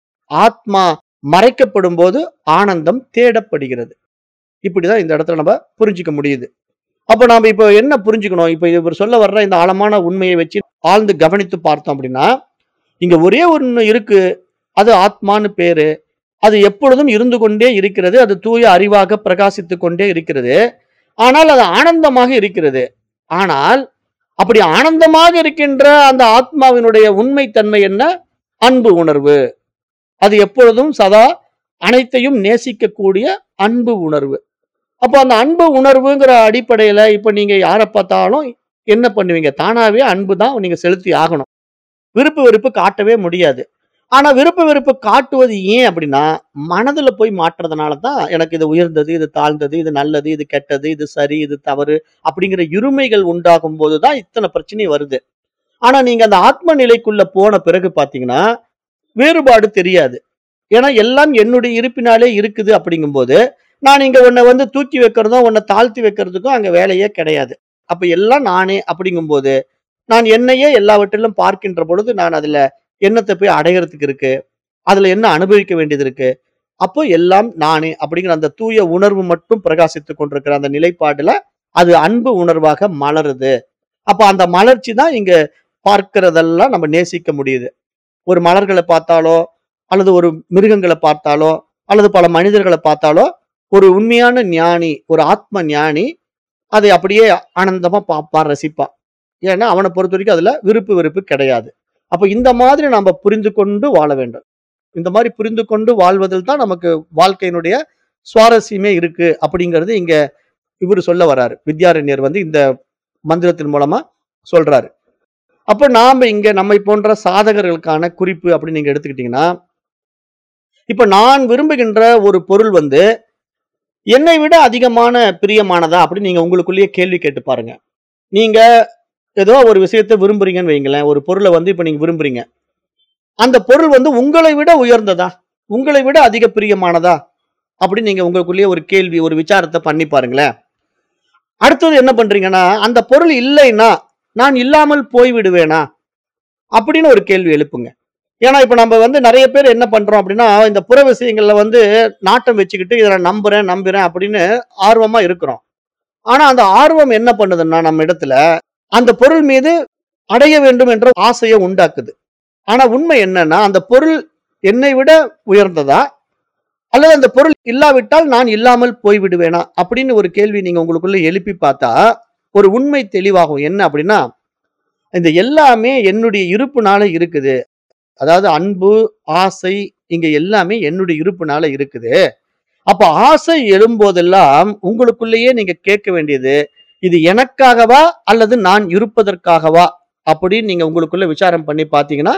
ஆத்மா மறைக்கப்படும் போது ஆனந்தம் தேடப்படுகிறது இப்படிதான் இந்த இடத்துல நம்ம புரிஞ்சுக்க முடியுது அப்ப நாம இப்ப என்ன புரிஞ்சுக்கணும் இப்ப இவர் சொல்ல வர்ற இந்த ஆழமான உண்மையை வச்சு ஆழ்ந்து கவனித்து பார்த்தோம் அப்படின்னா இங்க ஒரே ஒண்ணு இருக்கு அது ஆத்மான்னு பேரு அது எப்பொழுதும் இருந்து கொண்டே இருக்கிறது அது தூய அறிவாக பிரகாசித்துக் கொண்டே இருக்கிறது ஆனால் அது ஆனந்தமாக இருக்கிறது ஆனால் அப்படி ஆனந்தமாக இருக்கின்ற அந்த ஆத்மாவினுடைய உண்மைத்தன்மை என்ன அன்பு உணர்வு அது எப்பொழுதும் சதா அனைத்தையும் நேசிக்கக்கூடிய அன்பு உணர்வு அப்போ அந்த அன்பு உணர்வுங்கிற அடிப்படையில இப்ப நீங்க யாரை பார்த்தாலும் என்ன பண்ணுவீங்க தானாவே அன்பு தான் நீங்க செலுத்தி ஆகணும் விருப்பு வெறுப்பு காட்டவே முடியாது ஆனா விருப்பு வெறுப்பு காட்டுவது ஏன் அப்படின்னா மனதுல போய் மாற்றுறதுனால தான் எனக்கு இது உயர்ந்தது இது தாழ்ந்தது இது நல்லது இது கெட்டது இது சரி இது தவறு அப்படிங்கிற இருமைகள் உண்டாகும் போதுதான் இத்தனை பிரச்சனை வருது ஆனா நீங்க அந்த ஆத்ம நிலைக்குள்ள போன பிறகு பாத்தீங்கன்னா வேறுபாடு தெரியாது ஏன்னா எல்லாம் என்னுடைய இருப்பினாலே இருக்குது அப்படிங்கும்போது நான் இங்க உன்னை வந்து தூக்கி வைக்கிறதும் உன்னை தாழ்த்தி வைக்கிறதுக்கும் அங்க வேலையே கிடையாது அப்ப எல்லாம் நானே அப்படிங்கும்போது நான் என்னையே எல்லாவற்றிலும் பார்க்கின்ற பொழுது நான் அதுல என்னத்தை போய் அடையறதுக்கு இருக்கு அதுல என்ன அனுபவிக்க வேண்டியது இருக்கு அப்போ எல்லாம் நானே அப்படிங்கிற அந்த தூய உணர்வு மட்டும் பிரகாசித்துக் கொண்டிருக்கிற அந்த நிலைப்பாடுல அது அன்பு உணர்வாக மலருது அப்ப அந்த மலர்ச்சி தான் இங்க பார்க்கிறதெல்லாம் நம்ம நேசிக்க முடியுது ஒரு மலர்களை பார்த்தாலோ அல்லது ஒரு மிருகங்களை பார்த்தாலோ அல்லது பல மனிதர்களை பார்த்தாலோ ஒரு உண்மையான ஞானி ஒரு ஆத்ம ஞானி அதை அப்படியே ஆனந்தமா பார்ப்பான் ரசிப்பான் ஏன்னா அவனை பொறுத்த வரைக்கும் அதுல விருப்பு வெறுப்பு கிடையாது அப்ப இந்த மாதிரி நாம புரிந்து கொண்டு வாழ வேண்டும் இந்த மாதிரி புரிந்து கொண்டு வாழ்வதில் தான் நமக்கு வாழ்க்கையினுடைய சுவாரஸ்யமே இருக்கு அப்படிங்கிறது இங்க இவர் சொல்ல வராரு வித்யாரண்யர் வந்து இந்த மந்திரத்தின் மூலமா சொல்றாரு அப்ப நாம இங்க நம்மை போன்ற சாதகர்களுக்கான குறிப்பு அப்படின்னு நீங்க எடுத்துக்கிட்டீங்கன்னா இப்ப நான் விரும்புகின்ற ஒரு பொருள் வந்து என்னை விட அதிகமான பிரியமானதா அப்படின்னு நீங்க உங்களுக்குள்ளேயே கேள்வி கேட்டு பாருங்க நீங்க ஏதோ ஒரு விஷயத்தை விரும்புறீங்கன்னு வைங்களேன் ஒரு பொருளை வந்து இப்ப நீங்க விரும்புறீங்க அந்த பொருள் வந்து உங்களை விட உயர்ந்ததா உங்களை விட அதிக பிரியமானதா அப்படின்னு நீங்க உங்களுக்குள்ளேயே ஒரு கேள்வி ஒரு விசாரத்தை பண்ணி பாருங்களேன் அடுத்தது என்ன பண்றீங்கன்னா அந்த பொருள் இல்லைன்னா நான் இல்லாமல் போய் விடுவேனா அப்படின்னு ஒரு கேள்வி எழுப்புங்க ஏன்னா இப்ப நம்ம வந்து நிறைய பேர் என்ன பண்றோம் அப்படின்னா இந்த புற விஷயங்கள்ல வந்து நாட்டம் வச்சுக்கிட்டு இதை நான் நம்புறேன் நம்புறேன் அப்படின்னு ஆர்வமா இருக்கிறோம் ஆனா அந்த ஆர்வம் என்ன பண்ணுதுன்னா நம்ம இடத்துல அந்த பொருள் மீது அடைய வேண்டும் என்ற ஆசையை உண்டாக்குது ஆனா உண்மை என்னன்னா அந்த பொருள் என்னை விட உயர்ந்ததா அல்லது அந்த பொருள் இல்லாவிட்டால் நான் இல்லாமல் போய் விடுவேனா அப்படின்னு ஒரு கேள்வி நீங்க உங்களுக்குள்ள எழுப்பி பார்த்தா ஒரு உண்மை தெளிவாகும் என்ன அப்படின்னா இந்த எல்லாமே என்னுடைய இருப்புனால இருக்குது அதாவது அன்பு ஆசை இங்க எல்லாமே என்னுடைய இருப்புனால இருக்குது அப்ப ஆசை எழும்போதெல்லாம் உங்களுக்குள்ளேயே நீங்க கேட்க வேண்டியது இது எனக்காகவா அல்லது நான் இருப்பதற்காகவா அப்படின்னு நீங்க உங்களுக்குள்ள விசாரம் பண்ணி பார்த்தீங்கன்னா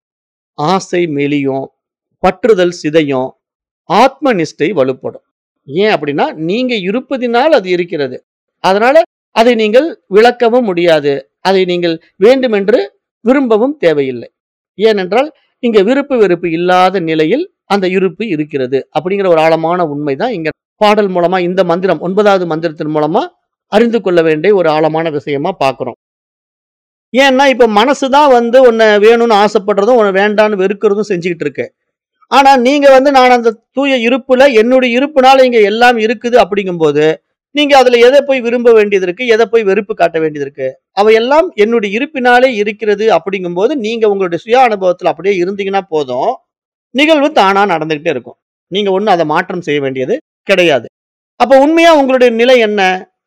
ஆசை மெலியும் பற்றுதல் சிதையும் ஆத்ம நிஷ்டை வலுப்படும் ஏன் அப்படின்னா நீங்க இருப்பதினால் அது இருக்கிறது அதனால அதை நீங்கள் விளக்கவும் முடியாது அதை நீங்கள் வேண்டுமென்று விரும்பவும் தேவையில்லை ஏனென்றால் இங்க விருப்பு வெறுப்பு இல்லாத நிலையில் அந்த இருப்பு இருக்கிறது அப்படிங்கிற ஒரு ஆழமான உண்மைதான் இங்க பாடல் மூலமா இந்த மந்திரம் ஒன்பதாவது மந்திரத்தின் மூலமா அறிந்து கொள்ள வேண்டிய ஒரு ஆழமான விஷயமா பார்க்கிறோம் ஏன்னா இப்ப மனசுதான் வந்து உன்னை வேணும்னு ஆசைப்படுறதும் உன்னை வேண்டான்னு வெறுக்கிறதும் செஞ்சுக்கிட்டு இருக்கு ஆனா நீங்க வந்து நான் அந்த தூய இருப்புல என்னுடைய இருப்புனால இங்க எல்லாம் இருக்குது அப்படிங்கும்போது நீங்க அதுல எதை போய் விரும்ப வேண்டியது இருக்கு எதை போய் வெறுப்பு காட்ட வேண்டியது இருக்கு அவையெல்லாம் என்னுடைய இருப்பினாலே இருக்கிறது அப்படிங்கும்போது நீங்க உங்களுடைய சுய அனுபவத்துல அப்படியே இருந்தீங்கன்னா போதும் நிகழ்வு தானா நடந்துகிட்டே இருக்கும் நீங்க ஒண்ணும் அதை மாற்றம் செய்ய வேண்டியது கிடையாது அப்ப உண்மையா உங்களுடைய நிலை என்ன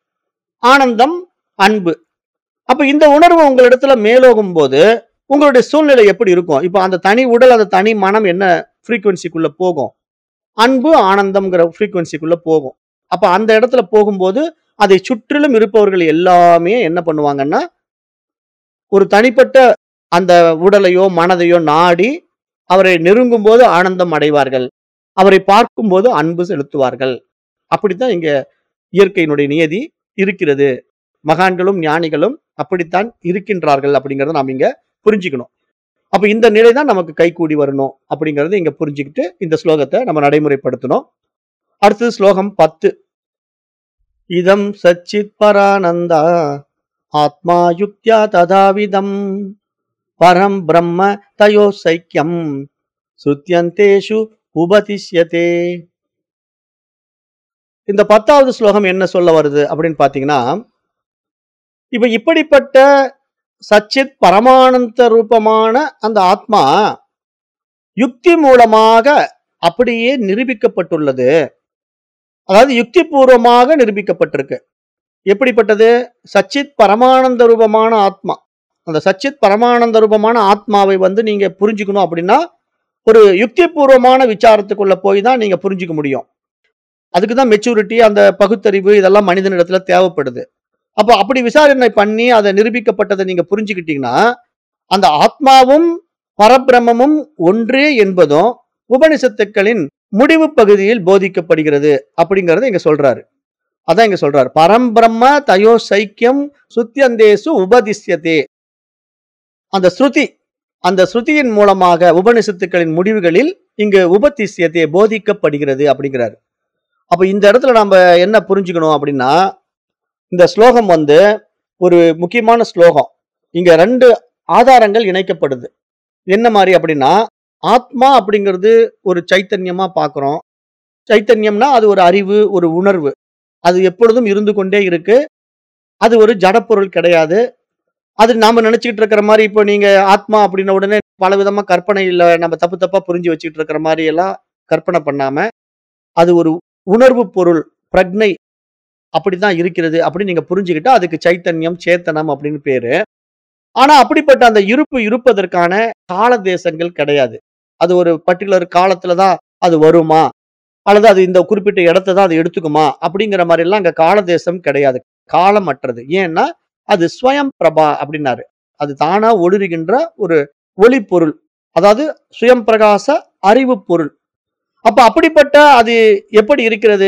ஆனந்தம் அன்பு அப்ப இந்த உணர்வு உங்களிடத்துல மேலோகும் போது உங்களுடைய சூழ்நிலை எப்படி இருக்கும் இப்ப அந்த தனி உடல் அந்த தனி மனம் என்ன ஃப்ரீக்குவன்சிக்குள்ள போகும் அன்பு ஆனந்தம்ங்கிற ஃப்ரீக்குவன்சிக்குள்ள போகும் அப்ப அந்த இடத்துல போகும்போது அதை சுற்றிலும் இருப்பவர்கள் எல்லாமே என்ன பண்ணுவாங்கன்னா ஒரு தனிப்பட்ட அந்த உடலையோ மனதையோ நாடி அவரை நெருங்கும் போது ஆனந்தம் அடைவார்கள் அவரை பார்க்கும்போது அன்பு செலுத்துவார்கள் அப்படித்தான் இங்க இயற்கையினுடைய நியதி இருக்கிறது மகான்களும் ஞானிகளும் அப்படித்தான் இருக்கின்றார்கள் அப்படிங்கறத நாம் இங்க புரிஞ்சுக்கணும் அப்ப இந்த நிலை தான் நமக்கு கைகூடி வரணும் அப்படிங்கறத இங்க புரிஞ்சுக்கிட்டு இந்த ஸ்லோகத்தை நம்ம நடைமுறைப்படுத்தணும் அடுத்தது ஸ்லோகம் பத்து இதம் சச்சித் பரானந்தா ஆத்மா யுக்தியா ததாவிதம் பரம் பிரம்ம தயோ சைக்கியம் சுத்தியந்தேஷு உபதிஷ்யதே இந்த பத்தாவது ஸ்லோகம் என்ன சொல்ல வருது அப்படின்னு பாத்தீங்கன்னா இப்ப இப்படிப்பட்ட சச்சித் பரமானந்த ரூபமான அந்த ஆத்மா யுக்தி மூலமாக அப்படியே நிரூபிக்கப்பட்டுள்ளது அதாவது யுக்தி பூர்வமாக நிரூபிக்கப்பட்டிருக்கு எப்படிப்பட்டது சச்சித் பரமானந்த ரூபமான ஆத்மா அந்த சச்சித் பரமானந்த ரூபமான ஆத்மாவை வந்து நீங்க புரிஞ்சுக்கணும் அப்படின்னா ஒரு யுக்தி பூர்வமான விசாரத்துக்குள்ள போய் தான் நீங்க புரிஞ்சுக்க முடியும் அதுக்கு தான் மெச்சூரிட்டி அந்த பகுத்தறிவு இதெல்லாம் மனிதனிடத்துல தேவைப்படுது அப்போ அப்படி விசாரணை பண்ணி அதை நிரூபிக்கப்பட்டதை நீங்க புரிஞ்சுக்கிட்டீங்கன்னா அந்த ஆத்மாவும் பரபிரம்மமும் ஒன்றே என்பதும் உபனிஷத்துக்களின் முடிவு பகுதியில் போதிக்கப்படுகிறது அப்படிங்கறத இங்க சொல்றாரு அதான் இங்க சொல்றாரு பரம்பிரம்ம தயோ சைக்கியம் சுத்தியந்தேசு உபதிஷ்யதே அந்த ஸ்ருதி அந்த ஸ்ருதியின் மூலமாக உபனிஷத்துக்களின் முடிவுகளில் இங்கு உபதிஷ்யத்தை போதிக்கப்படுகிறது அப்படிங்கிறாரு அப்ப இந்த இடத்துல நம்ம என்ன புரிஞ்சுக்கணும் அப்படின்னா இந்த ஸ்லோகம் வந்து ஒரு முக்கியமான ஸ்லோகம் இங்க ரெண்டு ஆதாரங்கள் இணைக்கப்படுது என்ன மாதிரி அப்படின்னா ஆத்மா அப்படிங்கிறது ஒரு சைத்தன்யமா பார்க்கிறோம் சைத்தன்யம்னா அது ஒரு அறிவு ஒரு உணர்வு அது எப்பொழுதும் இருந்து கொண்டே இருக்கு அது ஒரு ஜடப்பொருள் கிடையாது அது நாம நினைச்சுக்கிட்டு இருக்கிற மாதிரி இப்போ நீங்க ஆத்மா அப்படின்ன உடனே பல விதமா கற்பனையில நம்ம தப்பு தப்பா புரிஞ்சு வச்சுக்கிட்டு இருக்கிற மாதிரி எல்லாம் கற்பனை பண்ணாம அது ஒரு உணர்வு பொருள் பிரக்னை அப்படிதான் இருக்கிறது அப்படின்னு நீங்க புரிஞ்சுக்கிட்டா அதுக்கு சைத்தன்யம் சேத்தனம் அப்படின்னு பேரு ஆனா அப்படிப்பட்ட அந்த இருப்பு இருப்பதற்கான கால தேசங்கள் கிடையாது அது ஒரு பர்டிகுலர் காலத்துல தான் அது வருமா அல்லது அது இந்த குறிப்பிட்ட இடத்தை தான் அது எடுத்துக்குமா அப்படிங்கிற மாதிரி எல்லாம் அங்க கால தேசம் கிடையாது காலமற்றது ஏன்னா அது ஸ்வயம் பிரபா அப்படின்னாரு அது தானா ஒளிருகின்ற ஒரு ஒளி பொருள் அதாவது சுயம் பிரகாச அறிவு பொருள் அப்ப அப்படிப்பட்ட அது எப்படி இருக்கிறது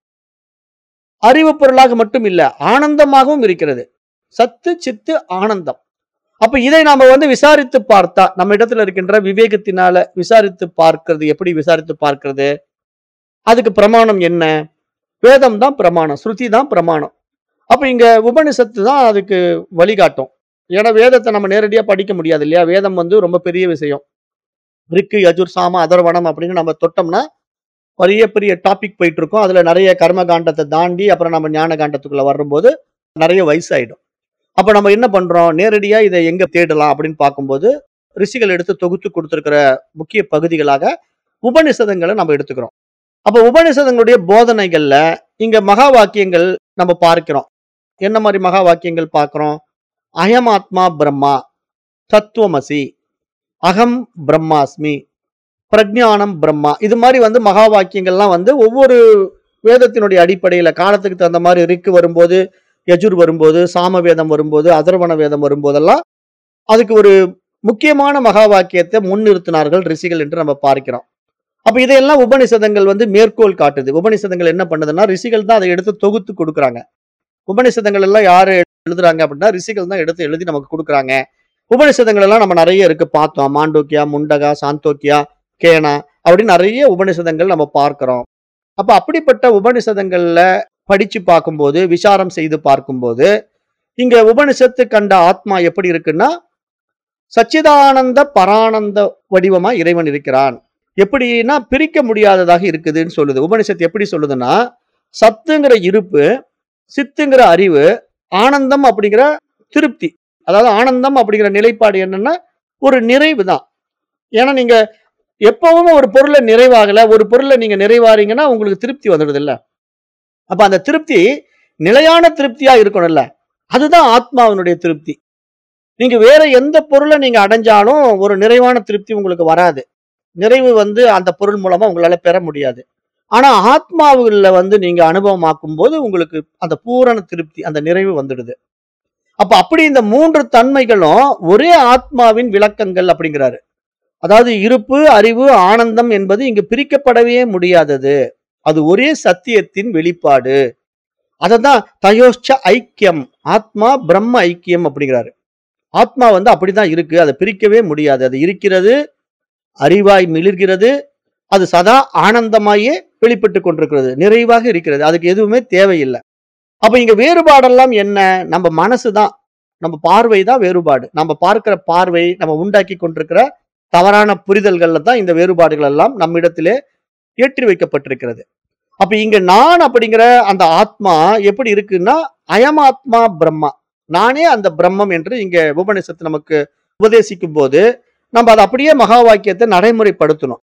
அறிவு பொருளாக மட்டும் இல்ல ஆனந்தமாகவும் இருக்கிறது சத்து சித்து ஆனந்தம் அப்ப இதை நாம வந்து விசாரித்து பார்த்தா நம்ம இடத்துல இருக்கின்ற விவேகத்தினால விசாரித்து பார்க்கிறது எப்படி விசாரித்து பார்க்கிறது அதுக்கு பிரமாணம் என்ன வேதம் தான் பிரமாணம் ஸ்ருதி தான் பிரமாணம் அப்ப இங்க உபனிஷத்து தான் அதுக்கு வழிகாட்டும் ஏன்னா வேதத்தை நம்ம நேரடியா படிக்க முடியாது இல்லையா வேதம் வந்து ரொம்ப பெரிய விஷயம் ரிக்கு யஜுர் சாம அதர்வனம் அப்படின்னு நம்ம தொட்டோம்னா பெரிய பெரிய டாபிக் போயிட்டு இருக்கோம் அதுல நிறைய கர்ம காண்டத்தை தாண்டி அப்புறம் நம்ம ஞான காண்டத்துக்குள்ள வரும்போது நிறைய வயசாயிடும் அப்ப நம்ம என்ன பண்றோம் நேரடியா இதை எங்க தேடலாம் அப்படின்னு பார்க்கும்போது ரிஷிகள் எடுத்து தொகுத்து கொடுத்திருக்கிற முக்கிய பகுதிகளாக உபனிஷதங்களை நம்ம எடுத்துக்கிறோம் அப்ப உபனிஷதங்களுடைய போதனைகள்ல இங்க மகா வாக்கியங்கள் நம்ம பார்க்கிறோம் என்ன மாதிரி மகா வாக்கியங்கள் பார்க்கிறோம் அயமாத்மா பிரம்மா தத்துவமசி அகம் பிரம்மாஸ்மி பிரஜானம் பிரம்மா இது மாதிரி வந்து மகா வாக்கியங்கள்லாம் வந்து ஒவ்வொரு வேதத்தினுடைய அடிப்படையில காலத்துக்கு தகுந்த மாதிரி ரிக்கு வரும்போது யஜுர் வரும்போது சாம வேதம் வரும்போது அதர்வண வேதம் வரும்போதெல்லாம் அதுக்கு ஒரு முக்கியமான மகா வாக்கியத்தை முன்னிறுத்தினார்கள் ரிஷிகள் என்று நம்ம பார்க்கிறோம் அப்ப இதையெல்லாம் உபனிஷதங்கள் வந்து மேற்கோள் காட்டுது உபனிஷதங்கள் என்ன பண்ணுதுன்னா ரிஷிகள் தான் அதை எடுத்து தொகுத்து கொடுக்குறாங்க உபனிஷதங்கள் எல்லாம் யாரு எழுதுறாங்க அப்படின்னா ரிஷிகள் தான் எடுத்து எழுதி நமக்கு கொடுக்குறாங்க உபனிஷதங்கள் எல்லாம் நம்ம நிறைய இருக்கு பார்த்தோம் மாண்டோக்கியா முண்டகா சாந்தோக்கியா கேனா அப்படின்னு நிறைய உபனிஷதங்கள் நம்ம பார்க்கிறோம் அப்ப அப்படிப்பட்ட உபனிஷதங்கள்ல படிச்சு பார்க்கும்போது விசாரம் செய்து பார்க்கும்போது இங்க உபனிஷத்து கண்ட ஆத்மா எப்படி இருக்குன்னா சச்சிதானந்த பரானந்த வடிவமா இறைவன் இருக்கிறான் எப்படின்னா பிரிக்க முடியாததாக இருக்குதுன்னு சொல்லுது உபனிஷத்து எப்படி சொல்லுதுன்னா சத்துங்கிற இருப்பு சித்துங்கிற அறிவு ஆனந்தம் அப்படிங்கிற திருப்தி அதாவது ஆனந்தம் அப்படிங்கிற நிலைப்பாடு என்னன்னா ஒரு நிறைவு தான் ஏன்னா நீங்க எப்பவுமே ஒரு பொருளை நிறைவாகல ஒரு பொருளை நீங்க நிறைவாறீங்கன்னா உங்களுக்கு திருப்தி வந்துடுது இல்ல அப்ப அந்த திருப்தி நிலையான திருப்தியா இருக்கணும்ல அதுதான் ஆத்மாவினுடைய திருப்தி நீங்க வேற எந்த பொருளை நீங்க அடைஞ்சாலும் ஒரு நிறைவான திருப்தி உங்களுக்கு வராது நிறைவு வந்து அந்த பொருள் மூலமா உங்களால பெற முடியாது ஆனா ஆத்மாவுல வந்து நீங்க அனுபவமாக்கும் போது உங்களுக்கு அந்த பூரண திருப்தி அந்த நிறைவு வந்துடுது அப்ப அப்படி இந்த மூன்று தன்மைகளும் ஒரே ஆத்மாவின் விளக்கங்கள் அப்படிங்கிறாரு அதாவது இருப்பு அறிவு ஆனந்தம் என்பது இங்கு பிரிக்கப்படவே முடியாதது அது ஒரே சத்தியத்தின் வெளிப்பாடு அததான் தயோஷ்ச ஐக்கியம் ஆத்மா பிரம்ம ஐக்கியம் அப்படிங்கிறாரு ஆத்மா வந்து அப்படிதான் இருக்கு அதை பிரிக்கவே முடியாது அது இருக்கிறது அறிவாய் மிளிர்கிறது அது சதா ஆனந்தமாயே வெளிப்பட்டு கொண்டிருக்கிறது நிறைவாக இருக்கிறது அதுக்கு எதுவுமே தேவையில்லை அப்ப இங்க வேறுபாடெல்லாம் என்ன நம்ம மனசு தான் நம்ம பார்வை தான் வேறுபாடு நம்ம பார்க்கிற பார்வை நம்ம உண்டாக்கி கொண்டிருக்கிற தவறான புரிதல்கள்ல தான் இந்த வேறுபாடுகள் எல்லாம் நம்மிடத்திலே ஏற்றி வைக்கப்பட்டிருக்கிறது அப்ப இங்க நான் அப்படிங்கிற அந்த ஆத்மா எப்படி இருக்குன்னா அயமாத்மா பிரம்மா நானே அந்த பிரம்மம் என்று இங்க உபநிஷத்து நமக்கு உபதேசிக்கும் போது நம்ம அதை அப்படியே மகா வாக்கியத்தை நடைமுறைப்படுத்தணும்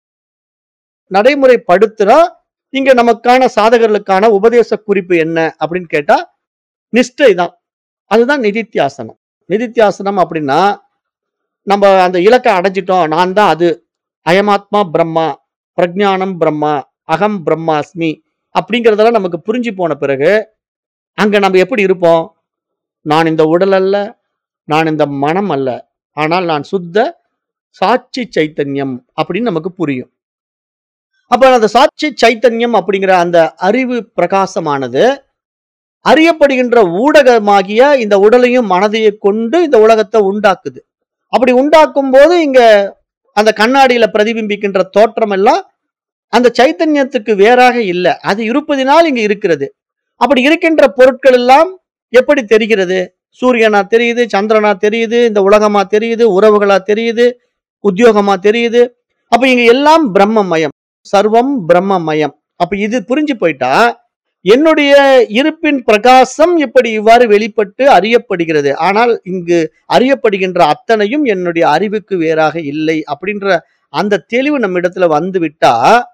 நடைமுறைப்படுத்தினா இங்க நமக்கான சாதகர்களுக்கான உபதேச குறிப்பு என்ன அப்படின்னு கேட்டா நிஷ்டை தான் அதுதான் நிதித்தியாசனம் நிதித்தியாசனம் அப்படின்னா நம்ம அந்த இலக்கை அடைஞ்சிட்டோம் நான் தான் அது அயமாத்மா பிரம்மா பிரஜானம் பிரம்மா அகம் பிரம்மாஸ்மி அப்படிங்கிறதெல்லாம் நமக்கு புரிஞ்சு போன பிறகு அங்க நம்ம எப்படி இருப்போம் நான் இந்த உடல் அல்ல நான் இந்த மனம் அல்ல ஆனால் நான் சுத்த சாட்சி சைத்தன்யம் அப்படின்னு நமக்கு புரியும் அப்ப அந்த சாட்சி சைத்தன்யம் அப்படிங்கிற அந்த அறிவு பிரகாசமானது அறியப்படுகின்ற ஊடகமாகிய இந்த உடலையும் மனதையும் கொண்டு இந்த உலகத்தை உண்டாக்குது அப்படி உண்டாக்கும் போது இங்க அந்த கண்ணாடியில பிரதிபிம்பிக்கின்ற தோற்றம் எல்லாம் அந்த சைத்தன்யத்துக்கு வேறாக இல்லை அது இருப்பதினால் இங்க இருக்கிறது அப்படி இருக்கின்ற பொருட்கள் எல்லாம் எப்படி தெரிகிறது சூரியனா தெரியுது சந்திரனா தெரியுது இந்த உலகமா தெரியுது உறவுகளா தெரியுது உத்தியோகமா தெரியுது அப்ப இங்க எல்லாம் பிரம்மமயம் சர்வம் பிரம்மமயம் அப்ப இது புரிஞ்சு போயிட்டா என்னுடைய இருப்பின் பிரகாசம் இப்படி இவ்வாறு வெளிப்பட்டு அறியப்படுகிறது ஆனால் இங்கு அறியப்படுகின்ற அத்தனையும் என்னுடைய அறிவுக்கு வேறாக இல்லை அப்படின்ற அந்த தெளிவு நம்ம இடத்துல வந்து விட்டா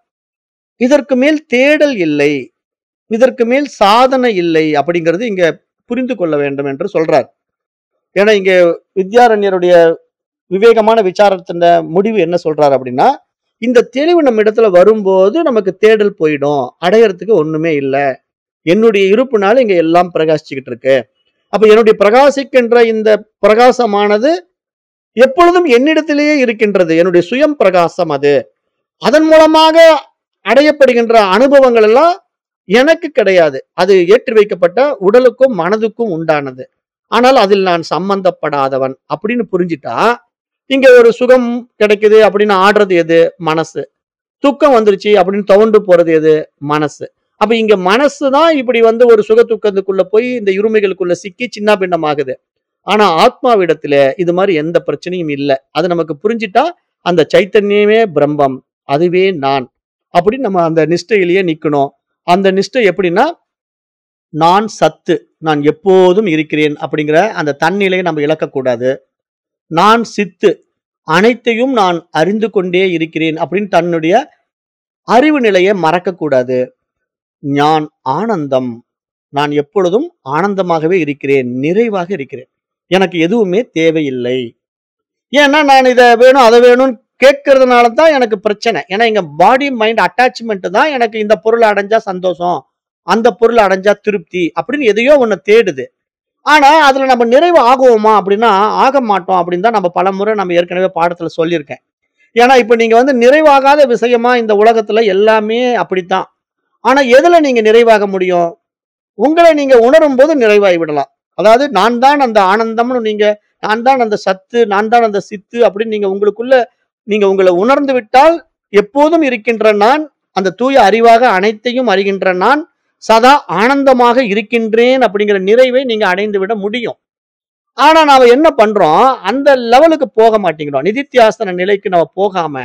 இதற்கு மேல் தேடல் இல்லை இதற்கு மேல் சாதனை இல்லை அப்படிங்கிறது இங்க புரிந்து கொள்ள வேண்டும் என்று சொல்றார் ஏன்னா இங்க வித்யாரண்யருடைய விவேகமான விசாரத்தின் முடிவு என்ன சொல்றாரு அப்படின்னா இந்த தெளிவு நம்ம இடத்துல வரும்போது நமக்கு தேடல் போயிடும் அடையறதுக்கு ஒண்ணுமே இல்லை என்னுடைய இருப்புனால இங்க எல்லாம் பிரகாசிச்சுக்கிட்டு இருக்கு அப்ப என்னுடைய பிரகாசிக்கின்ற இந்த பிரகாசமானது எப்பொழுதும் என்னிடத்திலேயே இருக்கின்றது என்னுடைய சுயம் பிரகாசம் அது அதன் மூலமாக அடையப்படுகின்ற அனுபவங்கள் எல்லாம் எனக்கு கிடையாது அது ஏற்றி வைக்கப்பட்ட உடலுக்கும் மனதுக்கும் உண்டானது ஆனால் அதில் நான் சம்பந்தப்படாதவன் அப்படின்னு புரிஞ்சிட்டா இங்க ஒரு சுகம் கிடைக்குது அப்படின்னு ஆடுறது எது மனசு துக்கம் வந்துருச்சு அப்படின்னு துவண்டு போறது எது மனசு அப்ப இங்க மனசு தான் இப்படி வந்து ஒரு சுக துக்கத்துக்குள்ள போய் இந்த இருமைகளுக்குள்ள சிக்கி சின்ன பின்னமாகுது ஆனா ஆத்மாவிடத்துல இது மாதிரி எந்த பிரச்சனையும் இல்லை அது நமக்கு புரிஞ்சிட்டா அந்த சைத்தன்யமே பிரம்மம் அதுவே நான் அப்படின்னு நம்ம அந்த நிஷ்டையிலேயே நிக்கணும் அந்த நிஷ்டை எப்படின்னா நான் சத்து நான் எப்போதும் இருக்கிறேன் அப்படிங்கிற அந்த தன்னிலையை நம்ம இழக்கக்கூடாது நான் சித்து அனைத்தையும் நான் அறிந்து கொண்டே இருக்கிறேன் அப்படின்னு தன்னுடைய அறிவு நிலையை மறக்கக்கூடாது ஞான் ஆனந்தம் நான் எப்பொழுதும் ஆனந்தமாகவே இருக்கிறேன் நிறைவாக இருக்கிறேன் எனக்கு எதுவுமே தேவையில்லை ஏன்னா நான் இதை வேணும் அதை வேணும்னு கேட்கறதுனால தான் எனக்கு பிரச்சனை ஏன்னா எங்க பாடி மைண்ட் அட்டாச்மெண்ட் தான் எனக்கு இந்த பொருள் அடைஞ்சா சந்தோஷம் அந்த பொருள் அடைஞ்சா திருப்தி அப்படின்னு எதையோ ஒண்ணு தேடுது ஆனா அதுல நம்ம நிறைவு ஆகுவோமா அப்படின்னா ஆக மாட்டோம் அப்படின்னு தான் நம்ம பல முறை நம்ம ஏற்கனவே பாடத்துல சொல்லியிருக்கேன் ஏன்னா இப்ப நீங்க வந்து நிறைவாகாத விஷயமா இந்த உலகத்துல எல்லாமே அப்படித்தான் ஆனா எதுல நீங்க நிறைவாக முடியும் உங்களை நீங்க உணரும் போது நிறைவாகி விடலாம் அதாவது நான் தான் அந்த ஆனந்தம்னு நீங்க நான் தான் அந்த சத்து நான் தான் அந்த சித்து அப்படின்னு நீங்க உங்களுக்குள்ள நீங்க உங்களை உணர்ந்து விட்டால் எப்போதும் இருக்கின்ற நான் அந்த தூய அறிவாக அனைத்தையும் அறிகின்ற நான் சதா ஆனந்தமாக இருக்கின்றேன் அப்படிங்கிற நிறைவை நீங்க அடைந்து விட முடியும் ஆனா நாம என்ன பண்றோம் அந்த லெவலுக்கு போக மாட்டேங்கிறோம் நிதித்தியாசன நிலைக்கு நம்ம போகாம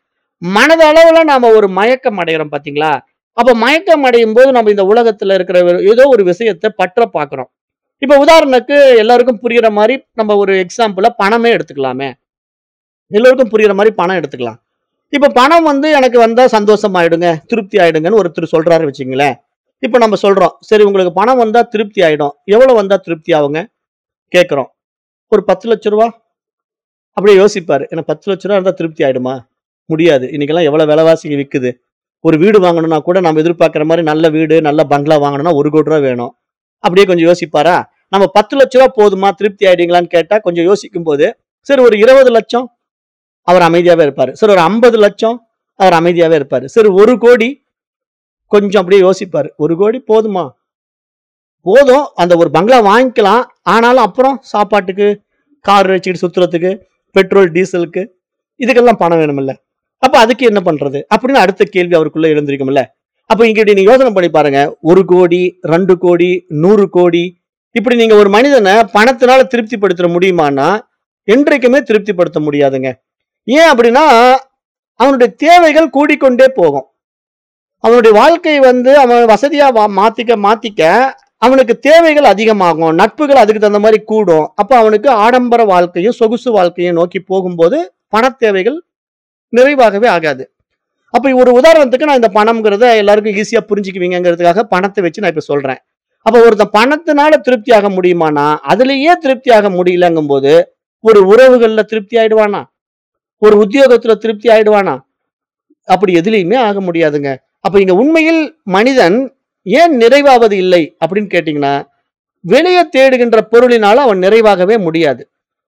மனதளவுல நாம ஒரு மயக்கம் அடைகிறோம் பாத்தீங்களா அப்ப மயக்கம் அடையும் போது நம்ம இந்த உலகத்துல இருக்கிற ஒரு- ஏதோ ஒரு விஷயத்தை பற்ற பாக்குறோம் இப்ப உதாரணத்துக்கு எல்லாருக்கும் புரியுற மாதிரி நம்ம ஒரு எக்ஸாம்பிள பணமே எடுத்துக்கலாமே எல்லோருக்கும் புரியுற மாதிரி பணம் எடுத்துக்கலாம் இப்ப பணம் வந்து எனக்கு வந்தா சந்தோஷம் ஆயிடுங்க திருப்தி ஆயிடுங்கன்னு ஒருத்தர் சொல்றாரு வச்சுங்களேன் இப்ப நம்ம சொல்றோம் சரி உங்களுக்கு பணம் வந்தா திருப்தி ஆயிடும் எவ்வளவு வந்தா திருப்தி ஆகுங்க கேக்குறோம் ஒரு பத்து லட்ச ரூபா அப்படியே யோசிப்பாரு எனக்கு பத்து லட்ச ரூபா இருந்தா திருப்தி ஆயிடுமா முடியாது இன்னைக்கெல்லாம் எவ்வளவு விலைவாசி விக்குது ஒரு வீடு வாங்கணும்னா கூட நம்ம எதிர்பார்க்குற மாதிரி நல்ல வீடு நல்ல பங்களா வாங்கணும்னா ஒரு கோடி ரூபா வேணும் அப்படியே கொஞ்சம் யோசிப்பாரா நம்ம பத்து லட்ச ரூபா போதுமா திருப்தி ஆயிடுங்களான்னு கேட்டா கொஞ்சம் யோசிக்கும் போது சரி ஒரு இருபது லட்சம் அவர் அமைதியாவே இருப்பாரு சரி ஒரு ஐம்பது லட்சம் அவர் அமைதியாவே இருப்பாரு சரி ஒரு கோடி கொஞ்சம் அப்படியே யோசிப்பாரு ஒரு கோடி போதுமா போதும் அந்த ஒரு பங்களா வாங்கிக்கலாம் ஆனாலும் அப்புறம் சாப்பாட்டுக்கு கார் வச்சுக்கிட்டு சுத்துறதுக்கு பெட்ரோல் டீசலுக்கு இதுக்கெல்லாம் பணம் வேணுமில்ல அப்ப அதுக்கு என்ன பண்றது அப்படின்னு அடுத்த கேள்வி அவருக்குள்ள எழுந்திருக்கும்ல அப்ப இங்க இப்படி நீங்க யோசனை பண்ணி பாருங்க ஒரு கோடி ரெண்டு கோடி நூறு கோடி இப்படி நீங்க ஒரு மனிதனை பணத்தினால திருப்திப்படுத்த முடியுமானா என்றைக்குமே திருப்திப்படுத்த முடியாதுங்க ஏன் அப்படின்னா அவனுடைய தேவைகள் கூடிக்கொண்டே போகும் அவனுடைய வாழ்க்கை வந்து அவன் வசதியா வா- மாத்திக்க மாத்திக்க அவனுக்கு தேவைகள் அதிகமாகும் நட்புகள் அதுக்கு தகுந்த மாதிரி கூடும் அப்ப அவனுக்கு ஆடம்பர வாழ்க்கையும் சொகுசு வாழ்க்கையும் நோக்கி போகும்போது பண தேவைகள் நிறைவாகவே ஆகாது அப்ப ஒரு உதாரணத்துக்கு நான் இந்த பணம்ங்கிறத எல்லாருக்கும் ஈஸியா புரிஞ்சுக்குவீங்கிறதுக்காக பணத்தை வச்சு நான் இப்ப சொல்றேன் அப்ப ஒருத்தன் பணத்தினால திருப்தி ஆக முடியுமானா அதுலயே திருப்தி ஆக முடியலங்கும் போது ஒரு உறவுகள்ல திருப்தி ஆயிடுவானா ஒரு உத்தியோகத்துல திருப்தி ஆயிடுவானா அப்படி எதுலையுமே ஆக முடியாதுங்க அப்ப இங்க உண்மையில் மனிதன் ஏன் நிறைவாவது இல்லை அப்படின்னு கேட்டீங்கன்னா வெளியே தேடுகின்ற பொருளினால அவன் நிறைவாகவே முடியாது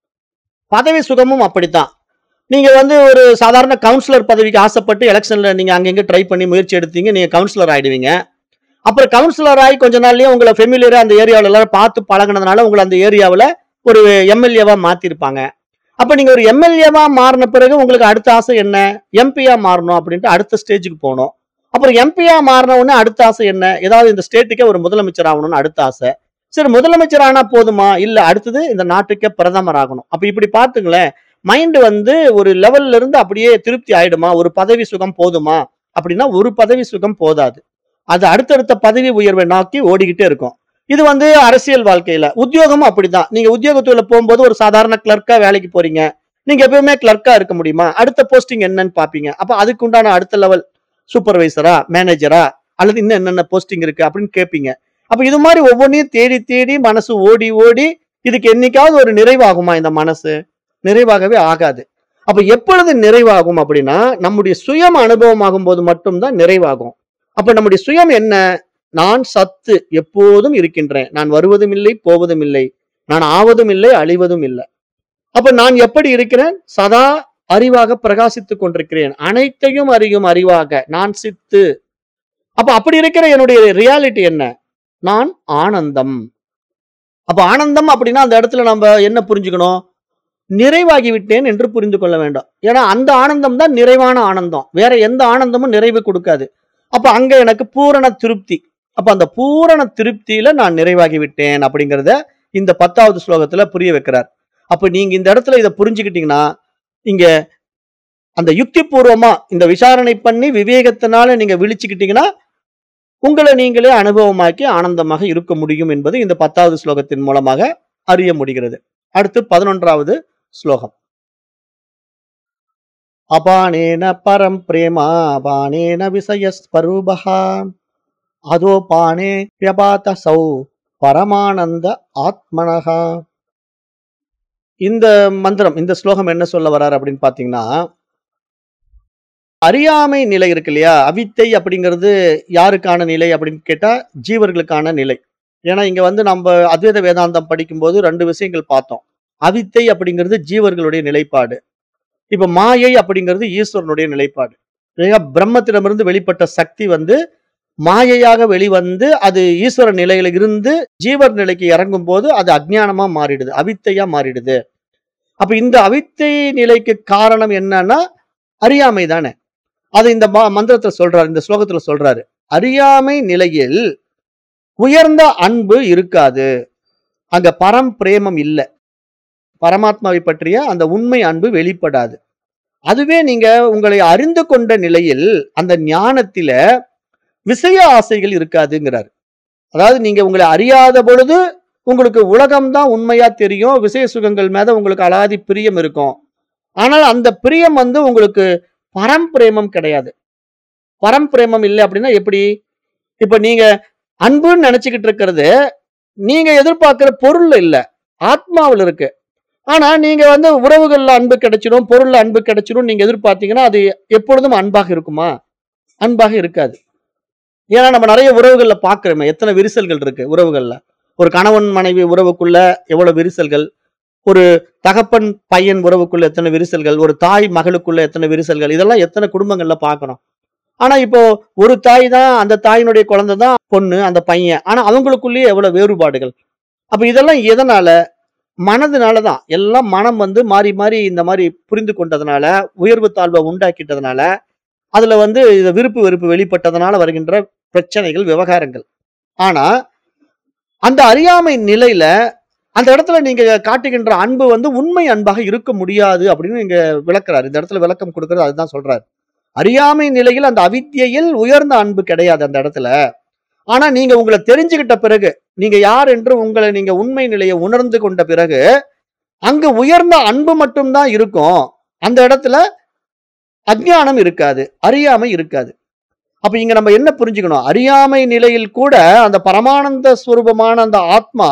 பதவி சுகமும் அப்படித்தான் நீங்க வந்து ஒரு சாதாரண கவுன்சிலர் பதவிக்கு ஆசைப்பட்டு எலெக்ஷன்ல நீங்க அங்கங்க ட்ரை பண்ணி முயற்சி எடுத்தீங்க நீங்க கவுன்சிலர் ஆயிடுவீங்க அப்புறம் கவுன்சிலர் ஆகி கொஞ்ச நாள்லயே உங்களை ஃபெமிலியரா அந்த ஏரியாவில் எல்லாரும் பார்த்து பழகுனதுனால உங்களை அந்த ஏரியாவில் ஒரு எம்எல்ஏவா மாத்திருப்பாங்க அப்ப நீங்க ஒரு எம்எல்ஏவா மாறின பிறகு உங்களுக்கு அடுத்த ஆசை என்ன எம்பியா மாறணும் அப்படின்ட்டு அடுத்த ஸ்டேஜுக்கு போகணும் அப்புறம் எம்பியா மாறின உடனே அடுத்த ஆசை என்ன ஏதாவது இந்த ஸ்டேட்டுக்கே ஒரு முதலமைச்சர் ஆகணும்னு அடுத்த ஆசை சரி முதலமைச்சர் ஆனா போதுமா இல்ல அடுத்தது இந்த நாட்டுக்கே பிரதமர் ஆகணும் அப்ப இப்படி பாத்துங்களேன் மைண்ட் வந்து ஒரு லெவல்ல இருந்து அப்படியே திருப்தி ஆயிடுமா ஒரு பதவி சுகம் போதுமா அப்படின்னா ஒரு பதவி சுகம் போதாது அது அடுத்தடுத்த பதவி உயர்வை நோக்கி ஓடிக்கிட்டே இருக்கும் இது வந்து அரசியல் வாழ்க்கையில உத்தியோகமும் அப்படிதான் நீங்க உத்தியோகத்துல போகும்போது ஒரு சாதாரண கிளர்க்கா வேலைக்கு போறீங்க நீங்க எப்பவுமே கிளர்க்கா இருக்க முடியுமா அடுத்த போஸ்டிங் என்னன்னு பாப்பீங்க அப்ப அதுக்கு உண்டான அடுத்த லெவல் சூப்பர்வைசரா மேனேஜரா அல்லது இன்னும் என்னென்ன போஸ்டிங் இருக்கு அப்படின்னு கேட்பீங்க அப்ப இது மாதிரி ஒவ்வொன்றையும் தேடி தேடி மனசு ஓடி ஓடி இதுக்கு என்னைக்காவது ஒரு நிறைவாகுமா இந்த மனசு நிறைவாகவே ஆகாது அப்ப எப்பொழுது நிறைவாகும் அப்படின்னா நம்முடைய சுயம் அனுபவமாகும் போது மட்டும்தான் நிறைவாகும் அப்ப நம்முடைய சுயம் என்ன நான் சத்து எப்போதும் இருக்கின்றேன் நான் வருவதும் இல்லை போவதும் இல்லை நான் ஆவதும் இல்லை அழிவதும் இல்லை அப்ப நான் எப்படி இருக்கிறேன் சதா அறிவாக பிரகாசித்துக் கொண்டிருக்கிறேன் அனைத்தையும் அறியும் அறிவாக நான் சித்து அப்ப அப்படி இருக்கிற என்னுடைய ரியாலிட்டி என்ன நான் ஆனந்தம் அப்ப ஆனந்தம் அப்படின்னா அந்த இடத்துல நம்ம என்ன புரிஞ்சுக்கணும் நிறைவாகி விட்டேன் என்று புரிந்து கொள்ள வேண்டும் ஏன்னா அந்த ஆனந்தம் தான் நிறைவான ஆனந்தம் வேற எந்த ஆனந்தமும் நிறைவு கொடுக்காது அப்ப அங்க எனக்கு பூரண திருப்தி அப்ப அந்த பூரண திருப்தியில நான் நிறைவாகி விட்டேன் அப்படிங்கறத இந்த பத்தாவது ஸ்லோகத்துல புரிய வைக்கிறார் அப்ப நீங்க இந்த இடத்துல இதை புரிஞ்சுக்கிட்டீங்கன்னா இங்க அந்த யுக்தி பூர்வமா இந்த விசாரணை பண்ணி விவேகத்தினால நீங்க விழிச்சுக்கிட்டீங்கன்னா உங்களை நீங்களே அனுபவமாக்கி ஆனந்தமாக இருக்க முடியும் என்பது இந்த பத்தாவது ஸ்லோகத்தின் மூலமாக அறிய முடிகிறது அடுத்து பதினொன்றாவது ஸ்லோகம் அபானேன பரம் பிரேமா அபானேன விசயஸ்வரூபா அதோ பானே வியபாத சௌ பரமானந்த ஆத்மனகா இந்த மந்திரம் இந்த ஸ்லோகம் என்ன சொல்ல வர்றாரு அப்படின்னு பாத்தீங்கன்னா அறியாமை நிலை இருக்கு இல்லையா அவித்தை அப்படிங்கிறது யாருக்கான நிலை அப்படின்னு கேட்டா ஜீவர்களுக்கான நிலை ஏன்னா இங்க வந்து நம்ம அத்வைத வேதாந்தம் படிக்கும்போது ரெண்டு விஷயங்கள் பார்த்தோம் அவித்தை அப்படிங்கிறது ஜீவர்களுடைய நிலைப்பாடு இப்ப மாயை அப்படிங்கிறது ஈஸ்வரனுடைய நிலைப்பாடு ஏன்னா பிரம்மத்திடமிருந்து வெளிப்பட்ட சக்தி வந்து மாயையாக வெளிவந்து அது ஈஸ்வர நிலையில இருந்து ஜீவர் நிலைக்கு இறங்கும் போது அது அஜ்ஞானமா மாறிடுது அவித்தையா மாறிடுது அப்ப இந்த அவித்தை நிலைக்கு காரணம் என்னன்னா அறியாமை தானே அது இந்த ம- மந்திரத்துல சொல்றாரு இந்த ஸ்லோகத்துல சொல்றாரு அறியாமை நிலையில் உயர்ந்த அன்பு இருக்காது அங்க பரம் பிரேமம் இல்லை பரமாத்மாவை பற்றிய அந்த உண்மை அன்பு வெளிப்படாது அதுவே நீங்க உங்களை அறிந்து கொண்ட நிலையில் அந்த ஞானத்தில விஷய ஆசைகள் இருக்காதுங்கிறார் அதாவது நீங்க உங்களை அறியாத பொழுது உங்களுக்கு உலகம்தான் உண்மையா தெரியும் விஷய சுகங்கள் மேல உங்களுக்கு அலாதி பிரியம் இருக்கும் ஆனால் அந்த பிரியம் வந்து உங்களுக்கு பரம்பிரேமம் கிடையாது பரம்பிரேமம் இல்லை அப்படின்னா எப்படி இப்ப நீங்க அன்புன்னு நினைச்சுக்கிட்டு இருக்கிறது நீங்க எதிர்பார்க்கிற பொருள் இல்ல ஆத்மாவில் இருக்கு ஆனா நீங்க வந்து உறவுகள்ல அன்பு கிடைச்சிடும் பொருள்ல அன்பு கிடைச்சிடும் நீங்க எதிர்பார்த்தீங்கன்னா அது எப்பொழுதும் அன்பாக இருக்குமா அன்பாக இருக்காது ஏன்னா நம்ம நிறைய உறவுகள்ல பாக்குறோமே எத்தனை விரிசல்கள் இருக்கு உறவுகள்ல ஒரு கணவன் மனைவி உறவுக்குள்ள எவ்வளவு விரிசல்கள் ஒரு தகப்பன் பையன் உறவுக்குள்ள எத்தனை விரிசல்கள் ஒரு தாய் மகளுக்குள்ள எத்தனை விரிசல்கள் இதெல்லாம் எத்தனை குடும்பங்கள்ல பார்க்கிறோம் ஆனா இப்போ ஒரு தாய் தான் அந்த தாயினுடைய குழந்தை தான் பொண்ணு அந்த பையன் ஆனா அவங்களுக்குள்ளேயே எவ்வளவு வேறுபாடுகள் அப்ப இதெல்லாம் எதனால மனதுனால தான் எல்லாம் மனம் வந்து மாறி மாறி இந்த மாதிரி புரிந்து கொண்டதுனால உயர்வு தாழ்வை உண்டாக்கிட்டதுனால அதுல வந்து இந்த விருப்பு வெறுப்பு வெளிப்பட்டதுனால வருகின்ற பிரச்சனைகள் விவகாரங்கள் ஆனா அந்த அறியாமை நிலையில அந்த இடத்துல நீங்க காட்டுகின்ற அன்பு வந்து உண்மை அன்பாக இருக்க முடியாது அப்படின்னு இங்க விளக்குறாரு இந்த இடத்துல விளக்கம் கொடுக்கறது அதுதான் சொல்றாரு அறியாமை நிலையில் அந்த அவித்தியில் உயர்ந்த அன்பு கிடையாது அந்த இடத்துல ஆனா நீங்க உங்களை தெரிஞ்சுக்கிட்ட பிறகு நீங்க யார் என்று உங்களை நீங்க உண்மை நிலையை உணர்ந்து கொண்ட பிறகு அங்கு உயர்ந்த அன்பு மட்டும்தான் இருக்கும் அந்த இடத்துல அஜ்ஞானம் இருக்காது அறியாமை இருக்காது அப்ப இங்க நம்ம என்ன புரிஞ்சுக்கணும் அறியாமை நிலையில் கூட அந்த பரமானந்த ஸ்வரூபமான அந்த ஆத்மா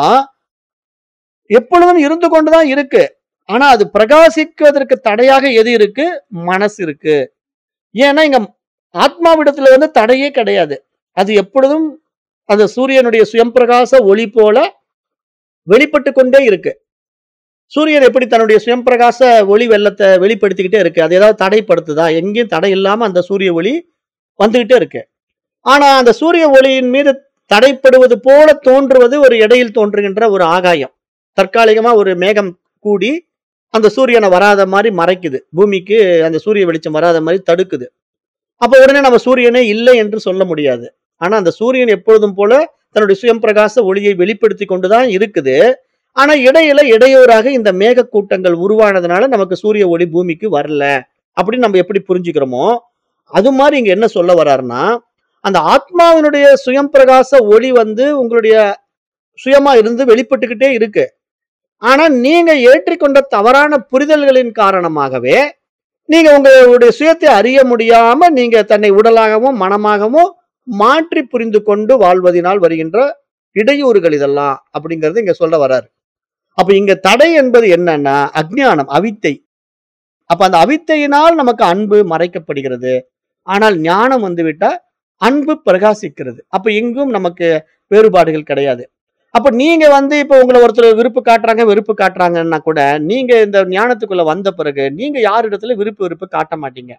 எப்பொழுதும் இருந்து கொண்டுதான் இருக்கு ஆனா அது பிரகாசிக்குவதற்கு தடையாக எது இருக்கு மனசு இருக்கு ஏன்னா இங்க ஆத்மாவிடத்துல வந்து தடையே கிடையாது அது எப்பொழுதும் அந்த சூரியனுடைய சுயம்பிரகாச ஒளி போல வெளிப்பட்டு கொண்டே இருக்கு சூரியன் எப்படி தன்னுடைய சுயம்பிரகாச ஒளி வெள்ளத்தை வெளிப்படுத்திக்கிட்டே இருக்கு அது ஏதாவது தடைப்படுத்துதா எங்கேயும் தடை இல்லாம அந்த சூரிய ஒளி வந்துகிட்டே இருக்கு ஆனா அந்த சூரிய ஒளியின் மீது தடைப்படுவது போல தோன்றுவது ஒரு இடையில் தோன்றுகின்ற ஒரு ஆகாயம் தற்காலிகமா ஒரு மேகம் கூடி அந்த சூரியனை வராத மாதிரி மறைக்குது பூமிக்கு அந்த சூரிய வெளிச்சம் வராத மாதிரி தடுக்குது அப்ப உடனே நம்ம சூரியனே இல்லை என்று சொல்ல முடியாது ஆனா அந்த சூரியன் எப்பொழுதும் போல தன்னுடைய சுயம் பிரகாச ஒளியை வெளிப்படுத்தி கொண்டுதான் இருக்குது ஆனா இடையில இடையூறாக இந்த மேக கூட்டங்கள் உருவானதுனால நமக்கு சூரிய ஒளி பூமிக்கு வரல அப்படின்னு நம்ம எப்படி புரிஞ்சுக்கிறோமோ அது மாதிரி இங்க என்ன சொல்ல வர்றாருன்னா அந்த ஆத்மாவினுடைய சுயம் பிரகாச ஒளி வந்து உங்களுடைய சுயமா இருந்து வெளிப்பட்டுக்கிட்டே இருக்கு ஆனா நீங்க ஏற்றிக்கொண்ட தவறான புரிதல்களின் காரணமாகவே நீங்க உங்களுடைய சுயத்தை அறிய முடியாம நீங்க தன்னை உடலாகவும் மனமாகவும் மாற்றி புரிந்து கொண்டு வாழ்வதனால் வருகின்ற இடையூறுகள் இதெல்லாம் அப்படிங்கறது இங்க சொல்ல வர்றாரு அப்ப இங்க தடை என்பது என்னன்னா அஜ்ஞானம் அவித்தை அப்ப அந்த அவித்தையினால் நமக்கு அன்பு மறைக்கப்படுகிறது ஆனால் ஞானம் வந்துவிட்டா அன்பு பிரகாசிக்கிறது அப்ப எங்கும் நமக்கு வேறுபாடுகள் கிடையாது அப்ப நீங்க வந்து இப்ப உங்களை ஒருத்தர் விருப்பு காட்டுறாங்க வெறுப்பு காட்டுறாங்கன்னா கூட நீங்க இந்த ஞானத்துக்குள்ள வந்த பிறகு நீங்க யார் இடத்துல விருப்பு வெறுப்பு காட்ட மாட்டீங்க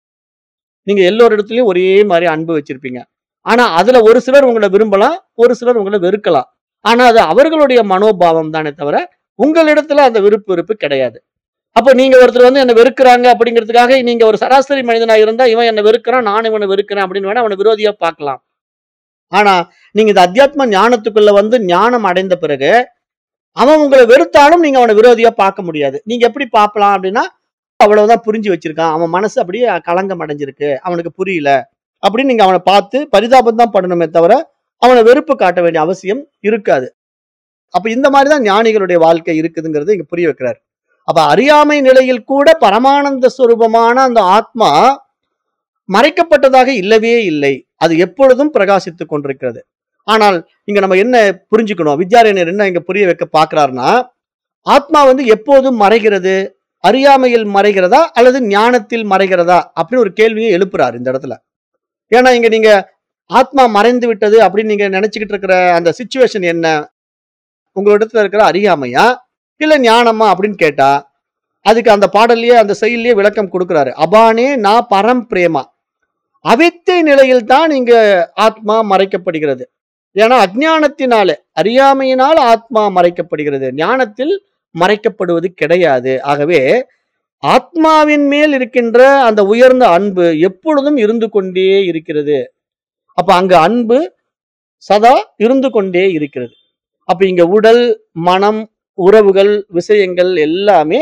நீங்க எல்லோரிடத்துலயும் ஒரே மாதிரி அன்பு வச்சிருப்பீங்க ஆனா அதுல ஒரு சிலர் உங்களை விரும்பலாம் ஒரு சிலர் உங்களை வெறுக்கலாம் ஆனா அது அவர்களுடைய மனோபாவம் தானே தவிர உங்களிடத்துல அந்த விருப்பு வெறுப்பு கிடையாது அப்போ நீங்க ஒருத்தர் வந்து என்ன வெறுக்கிறாங்க அப்படிங்கிறதுக்காக நீங்க ஒரு சராசரி மனிதனா இருந்தா இவன் என்ன வெறுக்கிறான் நான் இவனை வெறுக்கிறேன் அப்படின்னு வேணா அவனை விரோதியா பார்க்கலாம் ஆனா நீங்க இந்த அத்தியாத்ம ஞானத்துக்குள்ள வந்து ஞானம் அடைந்த பிறகு அவன் உங்களை வெறுத்தாலும் நீங்க அவனை விரோதியா பார்க்க முடியாது நீங்க எப்படி பார்க்கலாம் அப்படின்னா அவ்வளவுதான் புரிஞ்சு வச்சிருக்கான் அவன் மனசு அப்படியே களங்கம் அடைஞ்சிருக்கு அவனுக்கு புரியல அப்படின்னு நீங்க அவனை பார்த்து பரிதாபம் தான் பண்ணணுமே தவிர அவனை வெறுப்பு காட்ட வேண்டிய அவசியம் இருக்காது அப்ப இந்த மாதிரிதான் ஞானிகளுடைய வாழ்க்கை இருக்குதுங்கிறது இங்க புரிய வைக்கிறார் அப்ப அறியாமை நிலையில் கூட பரமானந்த ஸ்வரூபமான அந்த ஆத்மா மறைக்கப்பட்டதாக இல்லவே இல்லை அது எப்பொழுதும் பிரகாசித்துக் கொண்டிருக்கிறது ஆனால் இங்க நம்ம என்ன புரிஞ்சுக்கணும் வித்யாரண்யர் என்ன இங்க புரிய வைக்க பாக்குறாருன்னா ஆத்மா வந்து எப்போதும் மறைகிறது அறியாமையில் மறைகிறதா அல்லது ஞானத்தில் மறைகிறதா அப்படின்னு ஒரு கேள்வியை எழுப்புறாரு இந்த இடத்துல ஏன்னா இங்க நீங்க ஆத்மா மறைந்து விட்டது அப்படின்னு நீங்க நினைச்சுக்கிட்டு இருக்கிற அந்த சுச்சுவேஷன் என்ன உங்களிடத்துல இருக்கிற அறியாமையா இல்ல ஞானமா அப்படின்னு கேட்டா அதுக்கு அந்த பாடல்லயே அந்த செயல்லயே விளக்கம் கொடுக்கிறாரு அபானே நான் பரம் பிரேமா அவித்தை நிலையில் தான் இங்க ஆத்மா மறைக்கப்படுகிறது ஏன்னா அஜ்ஞானத்தினால அறியாமையினால் ஆத்மா மறைக்கப்படுகிறது ஞானத்தில் மறைக்கப்படுவது கிடையாது ஆகவே ஆத்மாவின் மேல் இருக்கின்ற அந்த உயர்ந்த அன்பு எப்பொழுதும் இருந்து கொண்டே இருக்கிறது அப்ப அங்க அன்பு சதா இருந்து கொண்டே இருக்கிறது அப்ப இங்க உடல் மனம் உறவுகள் விஷயங்கள் எல்லாமே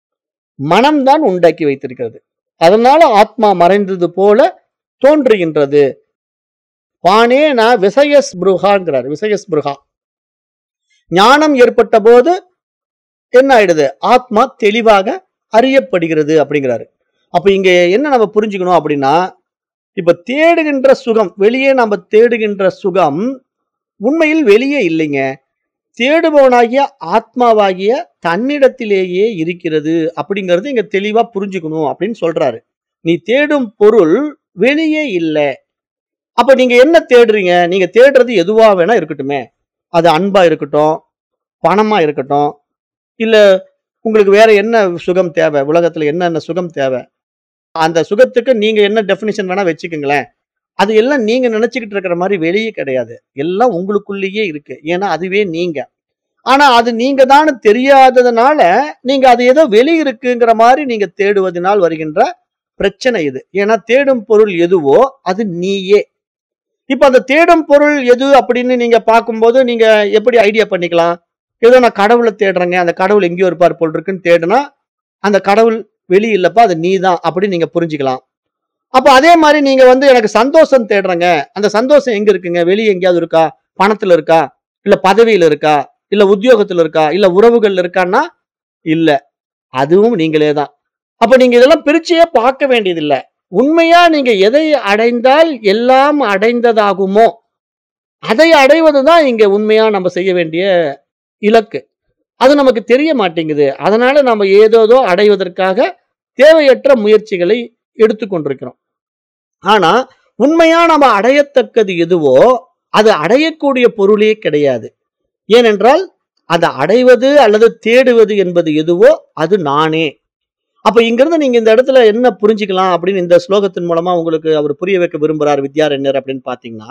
மனம்தான் உண்டாக்கி வைத்திருக்கிறது அதனால ஆத்மா மறைந்தது போல தோன்றுகின்றது பானே நான் விசயஸ்பிருகாங்கிறார் விசயஸ்பிருகா ஞானம் ஏற்பட்ட போது என்ன ஆயிடுது ஆத்மா தெளிவாக அறியப்படுகிறது அப்படிங்கிறாரு அப்ப இங்க என்ன நம்ம புரிஞ்சுக்கணும் அப்படின்னா இப்ப தேடுகின்ற சுகம் வெளியே நம்ம தேடுகின்ற சுகம் உண்மையில் வெளியே இல்லைங்க தேடுபவனாகிய ஆத்மாவாகிய தன்னிடத்திலேயே இருக்கிறது அப்படிங்கிறது இங்க தெளிவா புரிஞ்சுக்கணும் அப்படின்னு சொல்றாரு நீ தேடும் பொருள் வெளியே இல்லை அப்ப நீங்க என்ன தேடுறீங்க நீங்க தேடுறது எதுவா வேணா இருக்கட்டுமே அது அன்பா இருக்கட்டும் பணமா இருக்கட்டும் இல்ல உங்களுக்கு வேற என்ன சுகம் தேவை உலகத்துல என்னென்ன சுகம் தேவை அந்த சுகத்துக்கு நீங்க என்ன டெஃபினிஷன் வேணா வச்சுக்கோங்களேன் அது எல்லாம் நீங்க நினைச்சுக்கிட்டு இருக்கிற மாதிரி வெளியே கிடையாது. எல்லாம் உங்களுக்குள்ளேயே இருக்கு. ஏன்னா அதுவே நீங்க. ஆனா அது நீங்க தான்னு தெரியாததுனால, நீங்க அது ஏதோ வெளிய இருக்குங்கிற மாரி நீங்க தேடுவதனால் வருகின்ற பிரச்சனை இது. ஏன்னா தேடும் பொருள் எதுவோ அது நீயே. இப்ப அந்த தேடும் பொருள் எது அப்படின்னு நீங்க பார்க்கும்போது, நீங்க எப்படி ஐடியா பண்ணிக்கலாம்? ஏதோ நான் கடவுள தேடுறேங்க. அந்த கடவுள் எங்கேயோ இருப்பார் போல இருக்குன்னு தேடுனா, அந்த கடவுள் வெளிய இல்லப்பா அது நீ தான் அப்படின்னு நீங்க புரிஞ்சுக்கலாம். அப்ப அதே மாரி நீங்க வந்து எனக்கு சந்தோஷம் தேடுறேங்க. அந்த சந்தோஷம் எங்க இருக்குங்க? வெளிய எங்கேயாவது இருக்கா? பணத்துல இருக்கா? இல்ல பதவியில இருக்கா? இல்ல உத்தியோகத்துல இருக்கா? இல்ல உறவுகள்ல இருக்கான்னா, இல்ல. அதுவும் நீங்களே தான். அப்ப நீங்க இதெல்லாம் பிரிச்சே பார்க்க வேண்டியதில்ல. உண்மையா நீங்க எதை அடைந்தால் எல்லாம் அடைந்ததாகுமோ, அதை அடைவது தான் இங்க உண்மையா நம்ம செய்ய வேண்டிய இலக்கு. அது நமக்கு தெரிய மாட்டேங்குது. அதனால நம்ம ஏதேதோ அடைவதற்காக தேவையற்ற முயற்சிகளை எடுத்துக் கொண்டிருக்கிறோம். ஆனா, உண்மையா நம்ம அடையத்தக்கது எதுவோ, அது அடையக்கூடிய பொருளே கிடையாது. ஏனென்றால், அத அடைவது அல்லது தேடுவது என்பது எதுவோ, அது நானே. அப்ப இங்கிருந்து நீங்க இந்த இடத்துல என்ன புரிஞ்சுக்கலாம் அப்படின்னு இந்த ஸ்லோகத்தின் மூலமா உங்களுக்கு அவரு புரிய வைக்க விரும்புறார் வித்யாரண்யர் அப்படின்னு பார்த்தீங்கன்னா,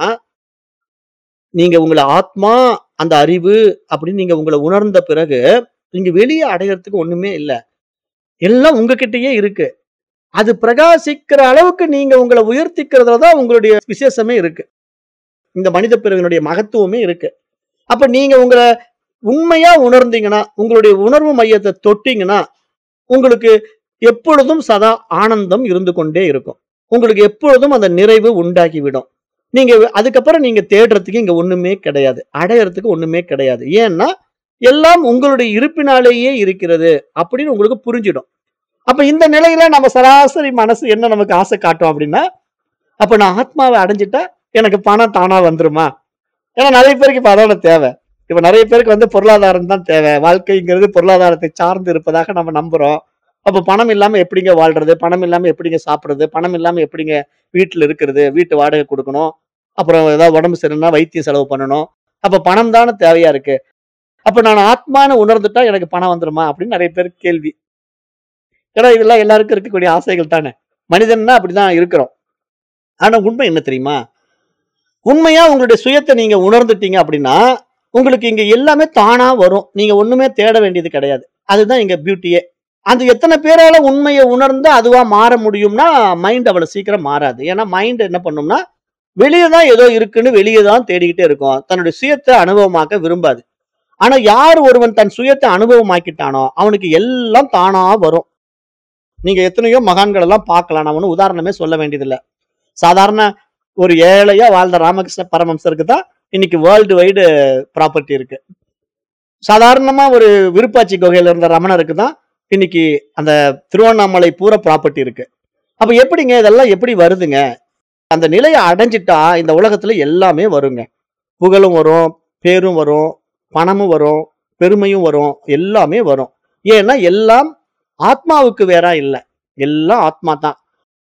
நீங்க உங்கள ஆத்மா, அந்த அறிவு அப்படின்னு நீங்க உங்கள உணர்ந்த பிறகு, நீங்க வெளிய அடையறதுக்கு ஒண்ணுமே இல்ல. எல்லாம் உங்ககிட்டயே இருக்கு. அது பிரகாசிக்கிற அளவுக்கு நீங்க உங்கள உயர்த்திக்கிறதுல தான் உங்களுடைய விசேஷமே இருக்கு. இந்த மனித பிறவியினுடைய மகத்துவமே இருக்கு. அப்ப நீங்க உங்கள உண்மையா உணர்ந்தீங்கன்னா, உங்களுடைய உணர்வு மையத்த தொட்டீங்கன்னா, உங்களுக்கு எப்பொழுதும் சதா ஆனந்தம் இருந்து கொண்டே இருக்கும். உங்களுக்கு எப்பொழுதும் அந்த நிறைவு உண்டாகிவிடும். நீங்க அதுக்கப்புறம் நீங்க தேடுறதுக்கு இங்க ஒண்ணுமே கிடையாது. அடையறதுக்கு ஒண்ணுமே கிடையாது. ஏன்னா, எல்லாம் உங்களுடைய இருப்பினாலேயே இருக்கிறது அப்படின்னு உங்களுக்கு புரிஞ்சிடும். அப்ப இந்த நிலையில நம்ம சராசரி மனசு என்ன நமக்கு ஆசை காட்டும் அப்படின்னா, அப்ப நான் ஆத்மாவ அடைஞ்சுட்டா எனக்கு பணம் தானா வந்துருமா? ஏன்னா நெறைய பேருக்கு இப்ப அதான தேவை. இப்ப நெறைய பேருக்கு வந்து பொருளாதாரம் தான் தேவை. வாழ்க்கைங்கிறது பொருளாதாரத்தை சார்ந்து இருப்பதாக நம்ம நம்புறோம். அப்ப பணம் இல்லாம எப்படிங்க வாழ்றது? பணம் இல்லாம எப்படிங்க சாப்பிடுறது? பணம் இல்லாம எப்படிங்க வீட்ல இருக்கிறது? வீட்டு வாடகை குடுக்கணும். அப்புறம் ஏதாவது உடம்பு சரியில்லன்னா வைத்தியம் செலவு பண்ணணும். அப்ப பணம் தான தேவையா இருக்கு. அப்ப நான் ஆத்மான்னு உணர்ந்துட்டா எனக்கு பணம் வந்துருமா? அப்படின்னு நெறைய பேருக்கு கேள்வி. ஏன்னா இதெல்லாம் எல்லாருக்கும் இருக்கக்கூடிய ஆசைகள் தானே. மனிதன்னா அப்படிதான் இருக்கிறோம். ஆனா உண்மை என்ன தெரியுமா? உண்மையா உங்களுடைய சுயத்த நீங்க உணர்ந்துட்டீங்க அப்படின்னா, உங்களுக்கு இங்க எல்லாமே தானா வரும். நீங்க ஒண்ணுமே தேட வேண்டியது கிடையாது. அதுதான் இங்க பியூட்டியே. அது எத்தன பேரால உண்மைய உணர்ந்து அதுவா மாற முடியும்னா, மைண்ட் அவ்வளவு சீக்கிரம் மாறாது. ஏன்னா மைண்ட் என்ன பண்ணும்னா, வெளிய தான் ஏதோ இருக்குன்னு வெளிய தான் தேடிக்கிட்டே இருக்கும். தன்னுடைய சுயத்த அனுபவமாக்க விரும்பாது. ஆனா யார் ஒருவன் தன் சுயத்த அனுபவமாக்கிட்டானோ, அவனுக்கு எல்லாம் தானா வரும். நீங்க எத்தனையோ மகான்கள் எல்லாம் பார்க்கலாம். நான் ஒண்ணும் உதாரணமே சொல்ல வேண்டியதில்ல. சாதாரண ஒரு ஏழையா வாழ்ந்த ராமகிருஷ்ண பரமஹம்சருக்கு தான் இன்னைக்கு வேர்ல்டு வைடு ப்ராப்பர்ட்டி இருக்கு. சாதாரணமா ஒரு விருப்பாச்சி குகையில இருந்த ரமணருக்கு தான் இன்னைக்கு அந்த திருவண்ணாமலை பூரா ப்ராப்பர்ட்டி இருக்கு. அப்ப எப்படிங்க இதெல்லாம் எப்படி வருதுங்க? அந்த நிலைய அடைஞ்சிட்டா இந்த உலகத்துல எல்லாமே வருங்க. புகழும் வரும், பேரும் வரும், பணமும் வரும், பெருமையும் வரும், எல்லாமே வரும். ஏன்னா எல்லாம் ஆத்மாவுக்கு வேறா இல்ல. எல்லாம் ஆத்மா தான்.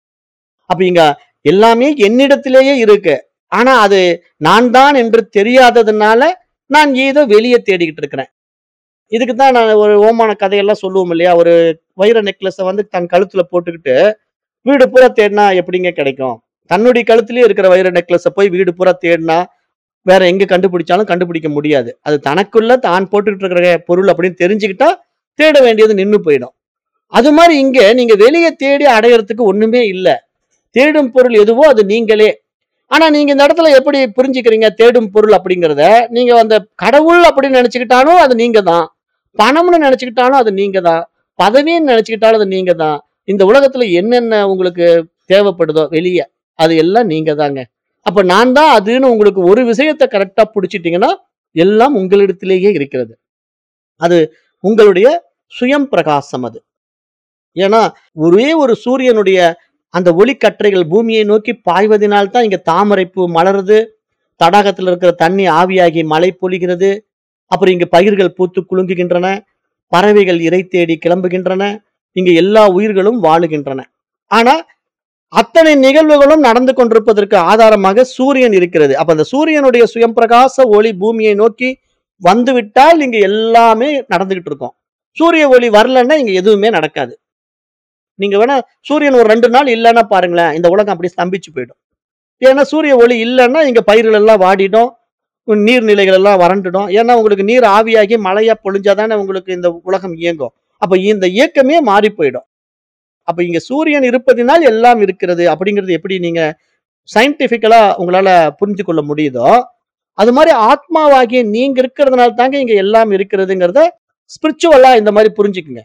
அப்ப இங்க எல்லாமே என்னிடத்திலேயே இருக்கு. ஆனா அது நான் தான் என்று தெரியாததுனால, நான் ஏதோ வெளிய தேடிக்கிட்டு இருக்கிறேன். இதுக்கு தான் நான் ஒரு ஓமான கதையெல்லாம் சொல்லுவோம் இல்லையா? ஒரு வைர நெக்லஸ வந்து தன் கழுத்துல போட்டுக்கிட்டு, வீடு பூரா தேடுனா எப்படிங்க கிடைக்கும்? தன்னுடைய கழுத்திலேயே இருக்கிற வைர நெக்லஸ போய் வீடு பூரா தேடுனா, வேற எங்க கண்டுபிடிச்சாலும் கண்டுபிடிக்க முடியாது. அது தனக்குள்ள தான் போட்டுக்கிட்டு இருக்கிற பொருள் அப்படின்னு தெரிஞ்சுக்கிட்டா, தேட வேண்டியது நின்னு போயிடும். அது மாரி இங்க நீங்க வெளிய தேடி அடையறதுக்கு ஒண்ணுமே இல்ல. தேடும் பொருள் எதுவோ அது நீங்களே. ஆனா நீங்க இந்த இடத்துல எப்படி புரிஞ்சுக்கிறீங்க தேடும் பொருள் அப்படிங்கிறத? நீங்க அந்த கடவுள் அப்படின்னு நெனச்சுக்கிட்டாலும் அது நீங்க தான். பணம்னு நெனச்சுக்கிட்டாலும் அது நீங்க தான். பதவின்னு நெனச்சுக்கிட்டாலும் அது நீங்க தான். இந்த உலகத்துல என்னென்ன உங்களுக்கு தேவைப்படுதோ வெளிய, அது எல்லாம் நீங்க தாங்க. அப்ப நான் தான் அதுன்னு உங்களுக்கு ஒரு விஷயத்த கரெக்ட்டா புடிச்சுட்டீங்கன்னா, எல்லாம் உங்களிடத்திலேயே இருக்கிறது. அது உங்களுடைய சுயம் பிரகாசம் அது. ஏன்னா, ஒரே ஒரு சூரியனுடைய அந்த ஒளிக்கற்றைகள் பூமியை நோக்கி பாய்வதினால் தான் இங்க தாமரைப்பூ மலருது. தடாகத்துல இருக்கிற தண்ணி ஆவியாகி மழை பொழிகிறது. அப்புறம் இங்க பயிர்கள் பூத்து குலுங்குகின்றன. பறவைகள் இரை தேடி கிளம்புகின்றன. இங்க எல்லா உயிர்களும் வாழுகின்றன. ஆனா, அத்தனை நிகழ்வுகளும் நடந்து கொண்டிருப்பதற்கு ஆதாரமாக சூரியன் இருக்கிறது. அப்ப அந்த சூரியனுடைய சுயம் பிரகாச ஒளி பூமியை நோக்கி வந்துவிட்டால் இங்க எல்லாமே நடந்துகிட்டு இருக்கும். சூரிய ஒளி வரலன்னா இங்க எதுவுமே நடக்காது. நீங்க வேணா சூரியன் ஒரு 2 நாள் இல்லன்னா பாருங்களேன், இந்த உலகம் அப்படியே ஸ்தம்பிச்சு போயிடும். ஏன்னா சூரிய ஒளி இல்லைன்னா இங்க பயிர்கள் எல்லாம் வாடிடும் உம் நீர்நிலைகள் எல்லாம் வறண்டுடும் ஏன்னா உங்களுக்கு நீர் ஆவியாகி மழையா பொழிஞ்சாதானே உங்களுக்கு இந்த உலகம் இயங்கும் அப்ப இந்த இயக்கமே மாறி போயிடும் அப்ப இங்க சூரியன் இருப்பதினால் எல்லாம் இருக்கிறது அப்படிங்கிறது எப்படி நீங்க சயின்டிபிக்கலா உங்களால புரிஞ்சு கொள்ள முடியுதோ அது மாதிரி ஆத்மாவாகிய நீங்க இருக்கிறதுனால தாங்க இங்க எல்லாம் இருக்கிறதுங்கிறத ஸ்பிரிச்சுவலா இந்த மாதிரி புரிஞ்சுக்குங்க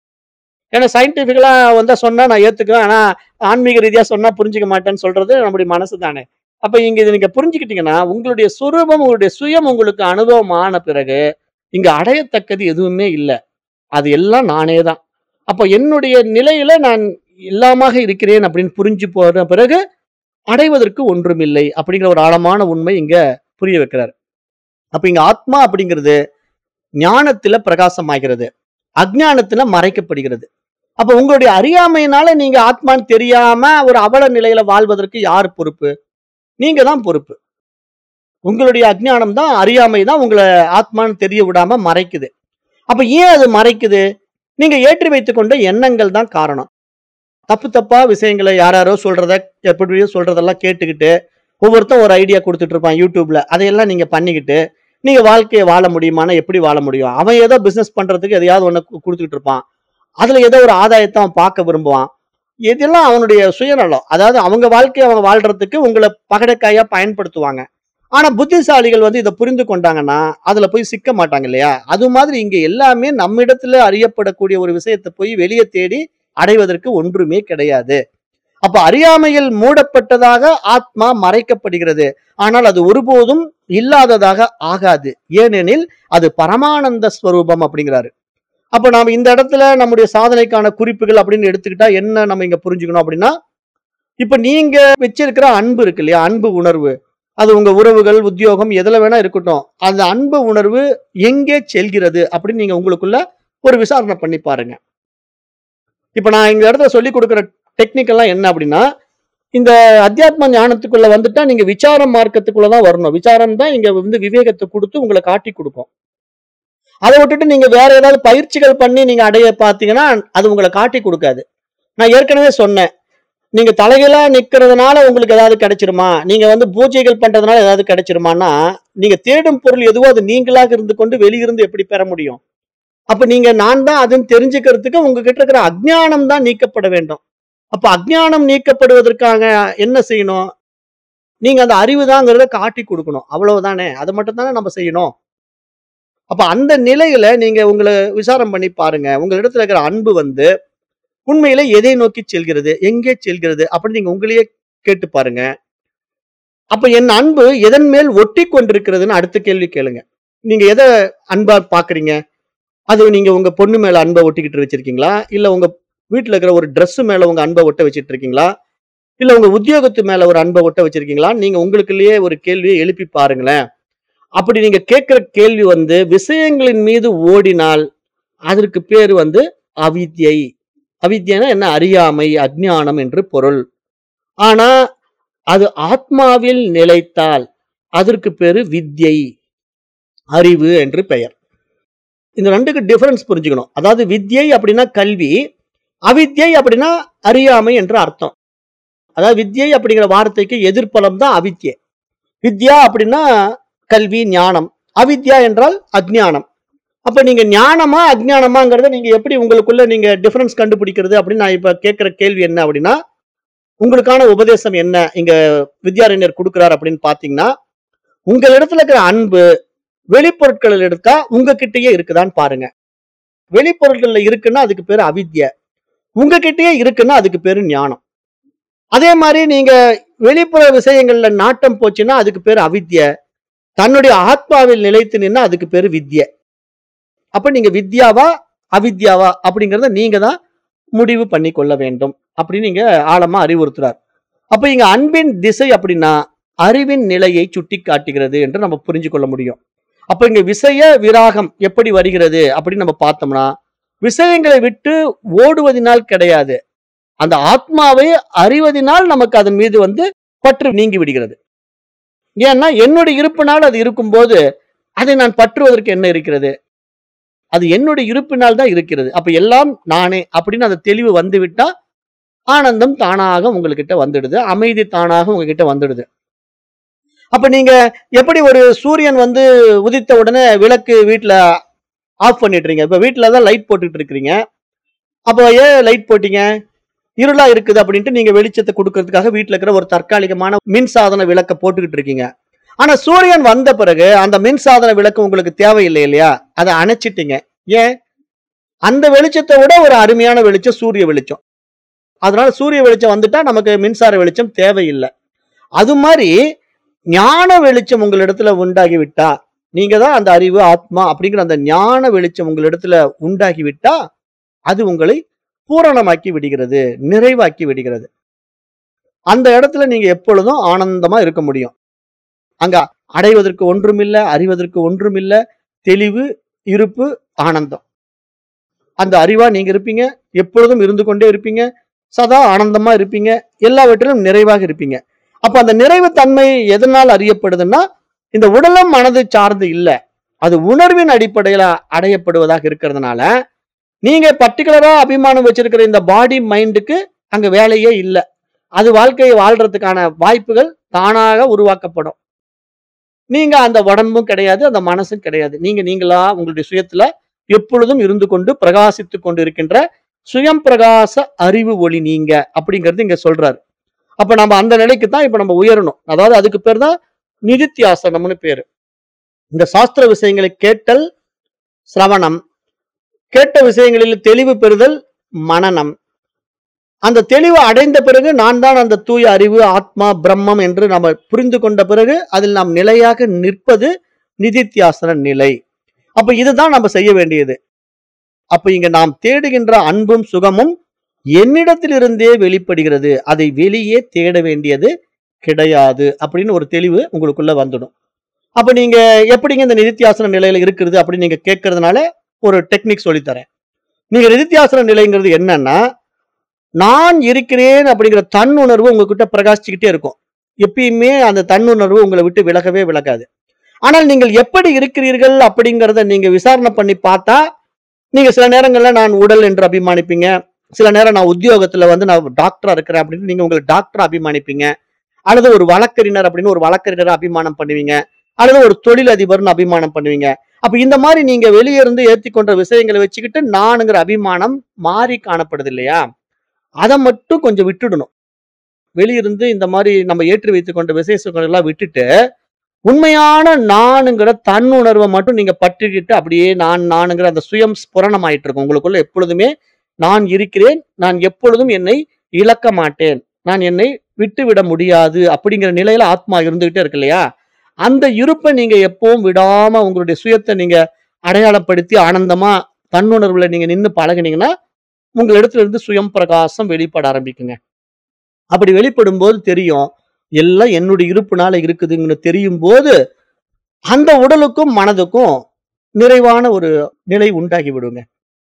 ஏன்னா சயின்டிபிக்கலா வந்தா சொன்னா நான் ஏத்துக்குவேன் ஆனா ஆன்மீக ரீதியா சொன்னா புரிஞ்சுக்க மாட்டேன்னு சொல்றது நம்முடைய மனசு தானே அப்ப இங்க இதை நீங்க புரிஞ்சுக்கிட்டீங்கன்னா உங்களுடைய சுரூபம் உங்களுடைய சுயம் உங்களுக்கு அனுபவம் ஆன பிறகு இங்க அடையத்தக்கது எதுவுமே இல்லை அது எல்லாம் நானே தான் அப்ப என்னுடைய நிலையில நான் எல்லாமாக இருக்கிறேன் அப்படின்னு புரிஞ்சு போற பிறகு அடைவதற்கு ஒன்றுமில்லை அப்படிங்கிற ஒரு ஆழமான உண்மை இங்க புரிய வைக்கிறார் அப்ப இங்க ஆத்மா அப்படிங்கிறது ஞானத்துல பிரகாசமாகிறது அஜ்ஞானத்துல மறைக்கப்படுகிறது அப்ப உங்களுடைய அறியாமையினால நீங்க ஆத்மான்னு தெரியாம ஒரு அவல நிலையில வாழ்வதற்கு யார் பொறுப்பு நீங்க தான் பொறுப்பு உங்களுடைய அஜ்ஞானம் தான் அறியாமை தான் உங்களை ஆத்மான்னு தெரிய விடாம மறைக்குது அப்ப ஏன் அது மறைக்குது நீங்க ஏற்றி வைத்துக் கொண்ட எண்ணங்கள் தான் காரணம் தப்பு தப்பா விஷயங்களை யாராரோ சொல்றத எப்படியோ சொல்றதெல்லாம் கேட்டுக்கிட்டு ஒவ்வொருத்தன் ஒரு ஐடியா கொடுத்துட்டு இருப்பான் யூடியூப்ல அதையெல்லாம் நீங்க பண்ணிக்கிட்டு நீங்க வாழ்க்கையை வாழ முடியுமானா எப்படி வாழ முடியும் அவன் ஏதோ பிசினஸ் பண்றதுக்கு எதையாவது ஒண்ணு கு- கொடுத்துக்கிட்டு இருப்பான் அதுல ஏதோ ஒரு ஆதாயத்தை அவன் பார்க்க விரும்புவான் இதெல்லாம் அவனுடைய சுயநலம் அதாவது அவங்க வாழ்க்கையை அவங்க வாழ்றதுக்கு உங்களை பகடைக்காயா பயன்படுத்துவாங்க ஆனா புத்திசாலிகள் வந்து இதை புரிந்து கொண்டாங்கன்னா அதுல போய் சிக்க மாட்டாங்க இல்லையா அது மாதிரி இங்க எல்லாமே நம்மிடத்துல அறியப்படக்கூடிய ஒரு விஷயத்தை போய் வெளியே தேடி அடைவதற்கு ஒன்றுமே கிடையாது அப்ப அறியாமையில் மூடப்பட்டதாக ஆத்மா மறைக்கப்படுகிறது ஆனால் அது ஒருபோதும் இல்லாததாக ஆகாது ஏனெனில் அது பரமானந்த ஸ்வரூபம் அப்படிங்கிறாரு அப்ப நாம இந்த இடத்துல நம்முடைய சாதனைக்கான குறிப்புகள் அப்படின்னு எடுத்துக்கிட்டா என்ன நம்ம இங்க புரிஞ்சுக்கணும் அப்படின்னா இப்ப நீங்க வச்சிருக்கிற அன்பு இருக்கு இல்லையா அன்பு உணர்வு அது உங்க உறவுகள் உத்தியோகம் எதுல வேணா இருக்கட்டும் அந்த அன்பு உணர்வு எங்கே செல்கிறது அப்படின்னு நீங்க உங்களுக்குள்ள ஒரு விசாரணை பண்ணி பாருங்க இப்ப நான் இந்த இடத்துல சொல்லி கொடுக்குற டெக்னிக் எல்லாம் என்ன அப்படின்னா இந்த அத்தியாத்ம ஞானத்துக்குள்ள வந்துட்டா நீங்க விசாரம் மார்க்கத்துக்குள்ள தான் வரணும் விசாரம் தான் இங்க வந்து விவேகத்தை கொடுத்து உங்களை காட்டி கொடுக்கும் அதை விட்டுட்டு நீங்க வேற ஏதாவது பயிற்சிகள் பண்ணி நீங்க அடைய பார்த்தீங்கன்னா அது உங்களை காட்டி கொடுக்காது நான் ஏற்கனவே சொன்னேன் நீங்க தலைகளா நிக்கிறதுனால உங்களுக்கு ஏதாவது கிடைச்சிருமா நீங்க வந்து பூஜைகள் பண்றதுனால ஏதாவது கிடைச்சிருமான்னா நீங்க தேடும் பொருள் எதுவோ அது நீங்களாக இருந்து கொண்டு வெளியிருந்து எப்படி பெற முடியும் அப்ப நீங்க நான் தான் அதுன்னு தெரிஞ்சுக்கிறதுக்கு உங்ககிட்ட இருக்கிற அஜ்ஞானம் தான் நீக்கப்பட வேண்டும் அப்ப அஜ்ஞானம் நீக்கப்படுவதற்காக என்ன செய்யணும் நீங்க அந்த அறிவு தாங்கிறத காட்டி கொடுக்கணும் அவ்வளவுதானே அதை மட்டும் தானே நம்ம செய்யணும் அப்ப அந்த நிலையில நீங்க உங்களை விசாரம் பண்ணி பாருங்க உங்க இடத்துல இருக்கிற அன்பு வந்து உண்மையில எதை நோக்கி செல்கிறது எங்கே செல்கிறது அப்படின்னு நீங்க உங்களையே கேட்டு பாருங்க அப்ப என் அன்பு எதன் மேல் ஒட்டி கொண்டிருக்கிறதுன்னு அடுத்த கேள்வி கேளுங்க நீங்க எதை அன்பா பாக்குறீங்க அது நீங்க உங்க பொண்ணு மேல அன்பை ஒட்டிக்கிட்டு வச்சிருக்கீங்களா இல்ல உங்க வீட்டுல இருக்கிற ஒரு Dress மேல உங்க அன்பை ஒட்ட வச்சிட்டு இருக்கீங்களா இல்ல உங்க உத்தியோகத்து மேல ஒரு அன்பை ஒட்ட வச்சிருக்கீங்களா நீங்க உங்களுக்குள்ளேயே ஒரு கேள்வியை எழுப்பி பாருங்களேன் அப்படி நீங்க கேட்கிற கேள்வி வந்து விஷயங்களின் மீது ஓடினால் அதற்கு பேர் வந்து அவித்யை அவித்யனா என்ன அறியாமை அஜ்ஞானம் என்று பொருள் ஆனா அது ஆத்மாவில் நிலைத்தால் அதற்கு பேரு வித்யை அறிவு என்று பெயர் இந்த ரெண்டுக்கு டிஃபரன்ஸ் புரிஞ்சுக்கணும் அதாவது வித்யை அப்படின்னா கல்வி அவித்யை அப்படின்னா அறியாமை என்று அர்த்தம் அதாவது வித்யை அப்படிங்கிற வார்த்தைக்கு எதிர்ப்பலம் தான் அவித்யை வித்யா அப்படின்னா கல்வி ஞானம் அவித்யா என்றால் அஜ்ஞானம் அப்ப நீங்க ஞானமா அஜ்ஞானமாங்கிறத நீங்க எப்படி உங்களுக்குள்ள நீங்க டிஃபரன்ஸ் கண்டுபிடிக்கிறது அப்படின்னு நான் இப்ப கேட்கிற கேள்வி என்ன அப்படின்னா உங்களுக்கான உபதேசம் என்ன இங்க வித்யாரண்யர் கொடுக்கிறார் அப்படின்னு பாத்தீங்கன்னா உங்க இடத்துல இருக்கிற அன்பு வெளிப்பொருட்கள் எடுத்தா உங்ககிட்டயே இருக்குதான்னு பாருங்க வெளிப்பொருட்கள்ல இருக்குன்னா அதுக்கு பேரு அவித்ய உங்ககிட்டயே இருக்குன்னா அதுக்கு பேரு ஞானம் அதே மாதிரி நீங்க வெளிப்புற விஷயங்கள்ல நாட்டம் போச்சுன்னா அதுக்கு பேரு அவித்ய தன்னுடைய ஆத்மாவில் நிலைத்து நின்னா அதுக்கு பேரு வித்ய அப்ப நீங்க வித்யாவா அவித்யாவா அப்படிங்கறத நீங்க தான் முடிவு பண்ணி கொள்ள வேண்டும் அப்படின்னு நீங்க ஆழமா அறிவுறுத்துறார் அப்ப இங்க அன்பின் திசை அப்படின்னா அறிவின் நிலையை சுட்டி காட்டுகிறது என்று நம்ம புரிஞ்சு கொள்ள முடியும் அப்ப இங்க விஷய விராகம் எப்படி வருகிறது அப்படின்னு நம்ம பார்த்தோம்னா விஷயங்களை விட்டு ஓடுவதினால் கிடையாது அந்த ஆத்மாவை அறிவதினால் நமக்கு அதன் மீது வந்து பற்று நீங்கி விடுகிறது ஏன்னா என்னுடைய இருப்பினால் அது இருக்கும்போது அதை நான் பற்றுவதற்கு என்ன இருக்கிறது அது என்னுடைய இருப்பினால் தான் இருக்கிறது அப்ப எல்லாம் நானே அப்படின்னு அந்த தெளிவு வந்து விட்டா ஆனந்தம் தானாக உங்ககிட்ட வந்துடுது அமைதி தானாக உங்ககிட்ட வந்துடுது அப்ப நீங்க எப்படி ஒரு சூரியன் வந்து உதித்த உடனே விளக்கு வீட்ல ஆஃப் பண்ணிடுறீங்க இப்ப வீட்ல தான் லைட் போட்டுட்டு இருக்கிறீங்க அப்போ ஏன் லைட் போட்டீங்க இருளா இருக்குது அப்படின்ட்டு நீங்க வெளிச்சத்தை கொடுக்கறதுக்காக வீட்ல இருக்கிற ஒரு தற்காலிகமான மின்சாதன விளக்க போட்டுக்கிட்டு இருக்கீங்க ஆனா சூரியன் வந்த பிறகு அந்த மின்சாதன விளக்கு உங்களுக்கு தேவையில்லை இல்லையா அதை அணைச்சிட்டீங்க ஏன் அந்த வெளிச்சத்தை விட ஒரு அருமையான வெளிச்சம் சூரிய வெளிச்சம் அதனால சூரிய வெளிச்சம் வந்துட்டா நமக்கு மின்சார வெளிச்சம் தேவையில்லை அது மாதிரி ஞான வெளிச்சம் உங்களிடத்துல உண்டாகி விட்டா நீங்க தான் அந்த அறிவு ஆத்மா அப்படிங்கிற அந்த ஞான வெளிச்சம் உங்களிடத்துல உண்டாகி விட்டா அது உங்களை பூரணமாக்கி விடுகிறது நிறைவாக்கி விடுகிறது அந்த இடத்துல நீங்க எப்பொழுதும் ஆனந்தமா இருக்க முடியும் அங்க அடைவதற்கு ஒன்றுமில்ல அறிவதற்கு ஒன்றுமில்ல தெளிவு இருப்பு ஆனந்தம் அந்த அறிவா நீங்க இருப்பீங்க எப்பொழுதும் இருந்து கொண்டே இருப்பீங்க சதா ஆனந்தமா இருப்பீங்க எல்லாவற்றிலும் நிறைவாக இருப்பீங்க அப்ப அந்த நிறைவு தன்மை எதனால் அறியப்படுதுன்னா இந்த உடலும் மனது சார்ந்து இல்ல அது உணர்வின் அடிப்படையில அடையப்படுவதாக இருக்கிறதுனால நீங்க பர்டிகுலரா அபிமானம் வச்சிருக்கிற இந்த பாடி மைண்டுக்கு அங்க வேலையே இல்லை அது வாழ்க்கையை வாழ்றதுக்கான வாய்ப்புகள் தானாக உருவாக்கப்படும் நீங்க அந்த உடம்பும் கிடையாது அந்த மனசும் கிடையாது நீங்க நீங்களா உங்களுடைய சுயத்துல எப்பொழுதும் இருந்து கொண்டு பிரகாசித்துக் கொண்டு இருக்கின்ற சுயம் பிரகாச அறிவு ஒளி நீங்க அப்படிங்கிறது இங்க சொல்றாரு அப்ப நம்ம அந்த நிலைக்கு தான் இப்ப நம்ம உயரணும் அதாவது அதுக்கு பேர் தான் நிதித்தியாசனம்னு பேரு இந்த சாஸ்திர விஷயங்களை கேட்டல் சிரவணம் கேட்ட விஷயங்களில் தெளிவு பெறுதல் மனனம் அந்த தெளிவு அடைந்த பிறகு நான் தான் அந்த தூய அறிவு ஆத்மா பிரம்மம் என்று நம்ம புரிந்து கொண்ட பிறகு அதில் நாம் நிலையாக நிற்பது நிதித்தியாசன நிலை அப்ப இதுதான் நம்ம செய்ய வேண்டியது அப்ப இங்க நாம் தேடுகின்ற அன்பும் சுகமும் என்னிடத்திலிருந்தே வெளிப்படுகிறது அதை வெளியே தேட வேண்டியது கிடையாது அப்படின்னு ஒரு தெளிவு உங்களுக்குள்ள வந்துடும் அப்ப நீங்க எப்படிங்க இந்த நிதித்தியாசன நிலையில இருக்கிறது அப்படின்னு நீங்க கேட்கறதுனால ஒரு டெக்னிக் சொல்லித்தரேன் நீங்க நிதித்தியாசன நிலைங்கிறது என்னன்னா நான் இருக்கிறேன் அப்படிங்கிற தன்னுணர்வு உங்ககிட்ட பிரகாசிச்சுக்கிட்டே இருக்கும் எப்பயுமே அந்த தன்னுணர்வு உங்களை விட்டு விலகவே விலகாது ஆனால் நீங்கள் எப்படி இருக்கிறீர்கள் அப்படிங்கிறத நீங்க விசாரணை பண்ணி பார்த்தா நீங்க சில நேரங்கள்ல நான் உடல் என்று அபிமானிப்பீங்க சில நேரம் நான் உத்தியோகத்துல வந்து நான் டாக்டரா இருக்கிறேன் அப்படின்னு நீங்க உங்களை டாக்டர் அபிமானிப்பீங்க அல்லது ஒரு வழக்கறிஞர் அப்படின்னு ஒரு வழக்கறிஞரை அபிமானம் பண்ணுவீங்க அல்லது ஒரு தொழிலதிபர்னு அபிமானம் பண்ணுவீங்க அப்ப இந்த மாதிரி நீங்க வெளியே இருந்து ஏத்தி கொண்ட விஷயங்களை வச்சுக்கிட்டு நானுங்கிற அபிமானம் மாறி காணப்படுது இல்லையா அதை மட்டும் கொஞ்சம் விட்டுடணும் வெளியிருந்து இந்த மாதிரி நம்ம ஏற்றி வைத்துக் கொண்ட விசேஷங்கள் எல்லாம் விட்டுட்டு உண்மையான நானுங்கிற தன்னுணர்வை மட்டும் நீங்க பற்றிக்கிட்டு அப்படியே நான் நானுங்கிற அந்த சுயம் ஸ்புரணம் ஆயிட்டு இருக்கும் உங்களுக்குள்ள எப்பொழுதுமே நான் இருக்கிறேன் நான் எப்பொழுதும் என்னை இழக்க மாட்டேன் நான் என்னை விட்டு விட முடியாது அப்படிங்கிற நிலையில ஆத்மா இருந்துகிட்டே இருக்கு இல்லையா அந்த இருப்பை நீங்க எப்பவும் விடாம உங்களுடைய சுயத்தை நீங்க அடையாளப்படுத்தி ஆனந்தமா தன்னுணர்வுல நீங்க நின்னு பழகுனீங்கன்னா உங்க இடத்துல இருந்து சுயம் பிரகாசம் வெளிப்பட ஆரம்பிக்குங்க அப்படி வெளிப்படும் போது தெரியும் எல்லாம் என்னுடைய இருப்புனால இருக்குதுங்கன்னு தெரியும் போது அந்த உடலுக்கும் மனதுக்கும் நிறைவான ஒரு நிலை உண்டாகி விடுங்க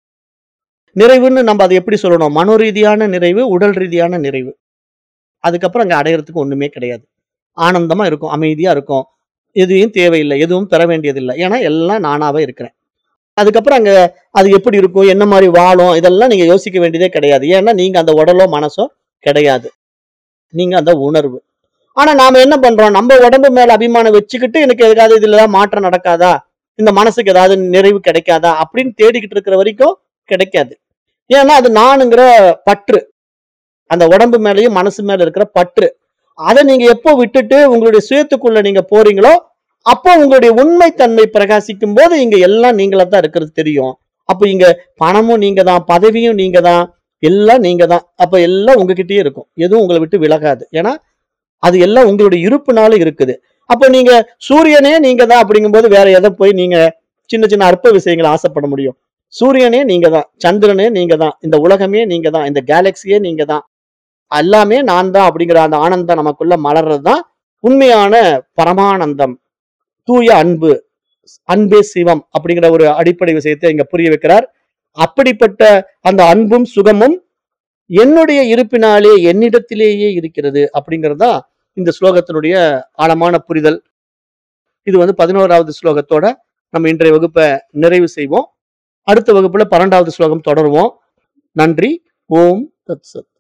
நிறைவுன்னு நம்ம அதை எப்படி சொல்லணும் மனோரீதியான நிறைவு உடல் ரீதியான நிறைவு அதுக்கப்புறம் அங்க அடையறதுக்கு ஒண்ணுமே கிடையாது ஆனந்தமா இருக்கும் அமைதியா இருக்கும் எதுவும் தேவையில்லை எதுவும் பெற வேண்டியதில்லை ஏன்னா எல்லாம் நானாவே இருக்கிறேன் அதுக்கப்புறம் அங்க அது எப்படி இருக்கும் என்ன மாதிரி வாழும் இதெல்லாம் நீங்க யோசிக்க வேண்டியதே கிடையாது ஏன்னா நீங்க அந்த உடலோ மனசோ கிடையாது நீங்க அந்த உணர்வு ஆனா நாம என்ன பண்றோம் நம்ம உடம்பு மேல அபிமானம் வச்சுக்கிட்டு எனக்கு எதாவது இதுல ஏதாவது மாற்றம் நடக்காதா இந்த மனசுக்கு ஏதாவது நிறைவு கிடைக்காதா அப்படின்னு தேடிக்கிட்டு இருக்கிற வரைக்கும் கிடைக்காது ஏன்னா அது நானுங்கிற பற்று அந்த உடம்பு மேலயும் மனசு மேல இருக்கிற பற்று அதை நீங்க எப்போ விட்டுட்டு உங்களுடைய சுயத்துக்குள்ள நீங்க போறீங்களோ அப்போ உங்களுடைய உண்மைத்தன்மை பிரகாசிக்கும் போது இங்க எல்லாம் நீங்களா தான் இருக்கிறது தெரியும் அப்போ இங்க பணமும் நீங்க தான் பதவியும் நீங்க தான் எல்லாம் நீங்க தான் அப்ப எல்லாம் உங்ககிட்டயே இருக்கும் எதுவும் உங்களை விட்டு விலகாது ஏன்னா அது எல்லாம் உங்களுடைய இருப்புனால இருக்குது அப்போ நீங்க சூரியனே நீங்க தான் அப்படிங்கும்போது வேற எதை போய் நீங்க சின்ன சின்ன அற்ப விஷயங்களை ஆசைப்பட முடியும் சூரியனே நீங்க தான் சந்திரனே நீங்க தான் இந்த உலகமே நீங்க தான் இந்த கேலக்சியே நீங்க தான் எல்லாமே நான் தான் அப்படிங்கிற அந்த ஆனந்தம் நமக்குள்ள மலர்றது தான் உண்மையான பரமானந்தம் தூய அன்பு அன்பே சிவம் அப்படிங்கிற ஒரு அடிப்படை விஷயத்தை இங்க புரிய வைக்கிறார் அப்படிப்பட்ட அந்த அன்பும் சுகமும் என்னுடைய இருப்பினாலே என்னிடத்திலேயே இருக்கிறது அப்படிங்கிறது தான் இந்த ஸ்லோகத்தினுடைய ஆழமான புரிதல் இது வந்து பதினோராவது ஸ்லோகத்தோட நம்ம இன்றைய வகுப்பை நிறைவு செய்வோம் அடுத்த வகுப்புல பன்னெண்டாவது ஸ்லோகம் தொடருவோம் நன்றி ஓம் தத் சத்